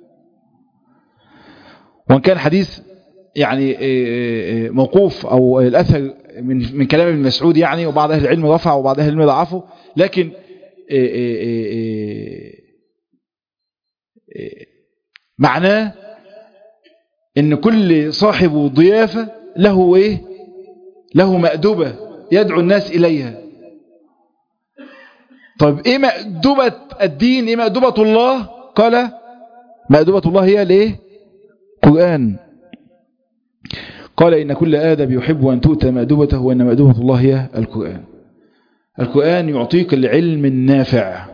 Speaker 1: وان كان حديث يعني موقوف او الاثر من من كلام ابن مسعود يعني وبعض اهل العلم رفع وبعض اهل العلم ضعفه لكن معناه ان كل صاحب ضيافة له ايه له مأدبة يدعو الناس اليها طيب ايه مأدبة الدين ايه مأدبة الله قال مأدبة الله هي ليه قرآن قال إن كل آدب يحب أن تؤتى مأدبته وأن مأدبة الله هي القرآن القرآن يعطيك العلم النافع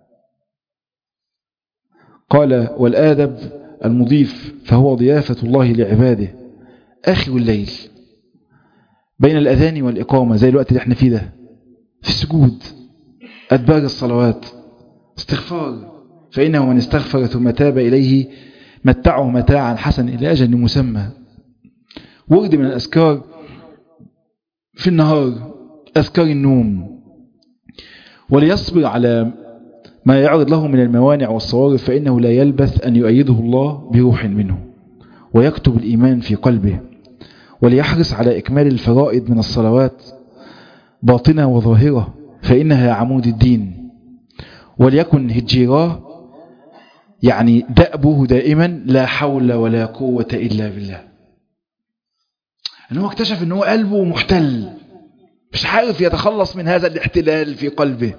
Speaker 1: قال والآدب المضيف فهو ضيافة الله لعباده آخر الليل بين الأذان والإقامة زي الوقت اللي احنا فيه ده في السجود أدبار الصلوات استغفار فإنه من استغفر ثم تاب إليه متعه متاعا حسن إلى أجل مسمى ورد من الأذكار في النهار أذكار النوم وليصبر على ما يعرض له من الموانع والصوارف فإنه لا يلبث أن يؤيده الله بروح منه ويكتب الإيمان في قلبه وليحرص على إكمال الفرائض من الصلوات باطنة وظاهرة فإنها عمود الدين وليكن هجيراه يعني دأبه دائما لا حول ولا قوة إلا بالله أنه اكتشف أنه قلبه محتل مش عارف يتخلص من هذا الاحتلال في قلبه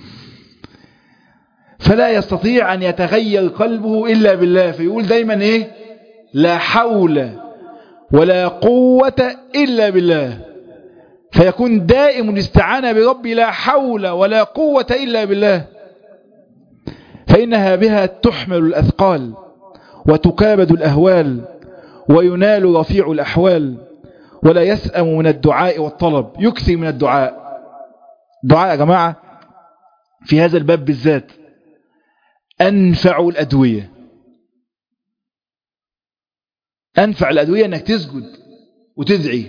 Speaker 1: فلا يستطيع أن يتغير قلبه إلا بالله فيقول دايما إيه لا حول ولا قوة إلا بالله فيكون دائم الاستعانة بربي لا حول ولا قوة إلا بالله فإنها بها تحمل الأثقال وتكابد الأهوال وينال رفيع الأحوال ولا يسأم من الدعاء والطلب يكثر من الدعاء دعاء يا جماعة في هذا الباب بالذات أنفع الأدوية أنفع الأدوية أنك تسجد وتدعي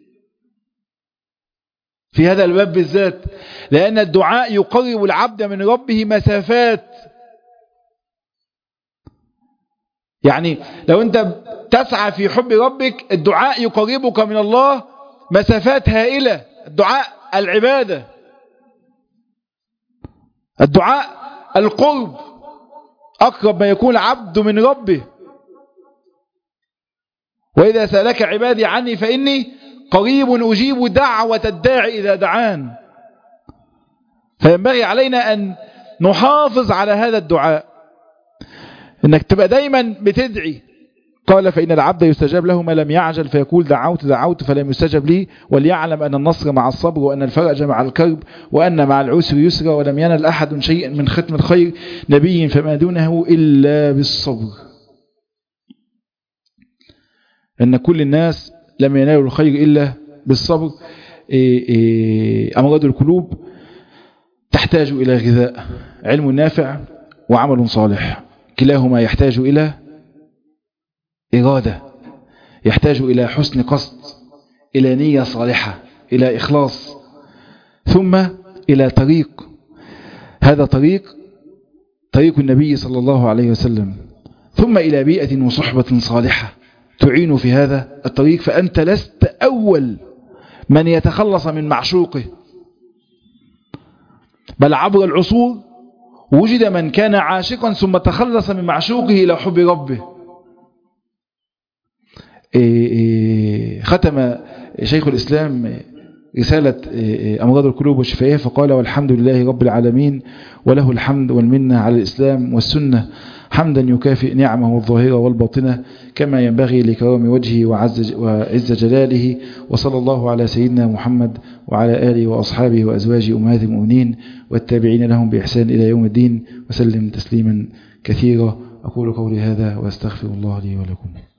Speaker 1: في هذا الباب بالذات لأن الدعاء يقرب العبد من ربه مسافات يعني لو أنت تسعى في حب ربك الدعاء يقربك من الله مسافات هائلة الدعاء العبادة الدعاء القرب أقرب ما يكون العبد من ربه وإذا سألك عبادي عني فإني قريب أجيب دعوة الداعي إذا دعان فينبغي علينا أن نحافظ على هذا الدعاء انك تبقى دايما بتدعي قال فإن العبد يستجاب له ما لم يعجل فيقول دعوت دعوت فلم يستجب لي وليعلم أن النصر مع الصبر وأن الفرج مع الكرب وأن مع العسر يسرا ولم ينل أحد شيئا من ختم الخير نبي فما دونه إلا بالصبر أن كل الناس لم ينالوا الخير إلا بالصبر أمراض القلوب تحتاج إلى غذاء علم نافع وعمل صالح كلاهما يحتاج إلى إرادة يحتاج إلى حسن قصد إلى نية صالحة إلى إخلاص ثم إلى طريق هذا طريق طريق النبي صلى الله عليه وسلم ثم إلى بيئة وصحبة صالحة تعين في هذا الطريق فأنت لست أول من يتخلص من معشوقه بل عبر العصور وجد من كان عاشقا ثم تخلص من معشوقه إلى حب ربه ختم شيخ الإسلام رسالة أمراض القلوب والشفائية فقال والحمد لله رب العالمين وله الحمد والمنة على الإسلام والسنة حمدا يكافئ نعمه الظاهرة والباطنة كما ينبغي لكرام وجهه وعز, وعز جلاله وصلى الله على سيدنا محمد وعلى آله وأصحابه وأزواجه أمهات المؤمنين والتابعين لهم بإحسان إلى يوم الدين وسلم تسليما كثيرا أقول قولي هذا وأستغفر الله لي ولكم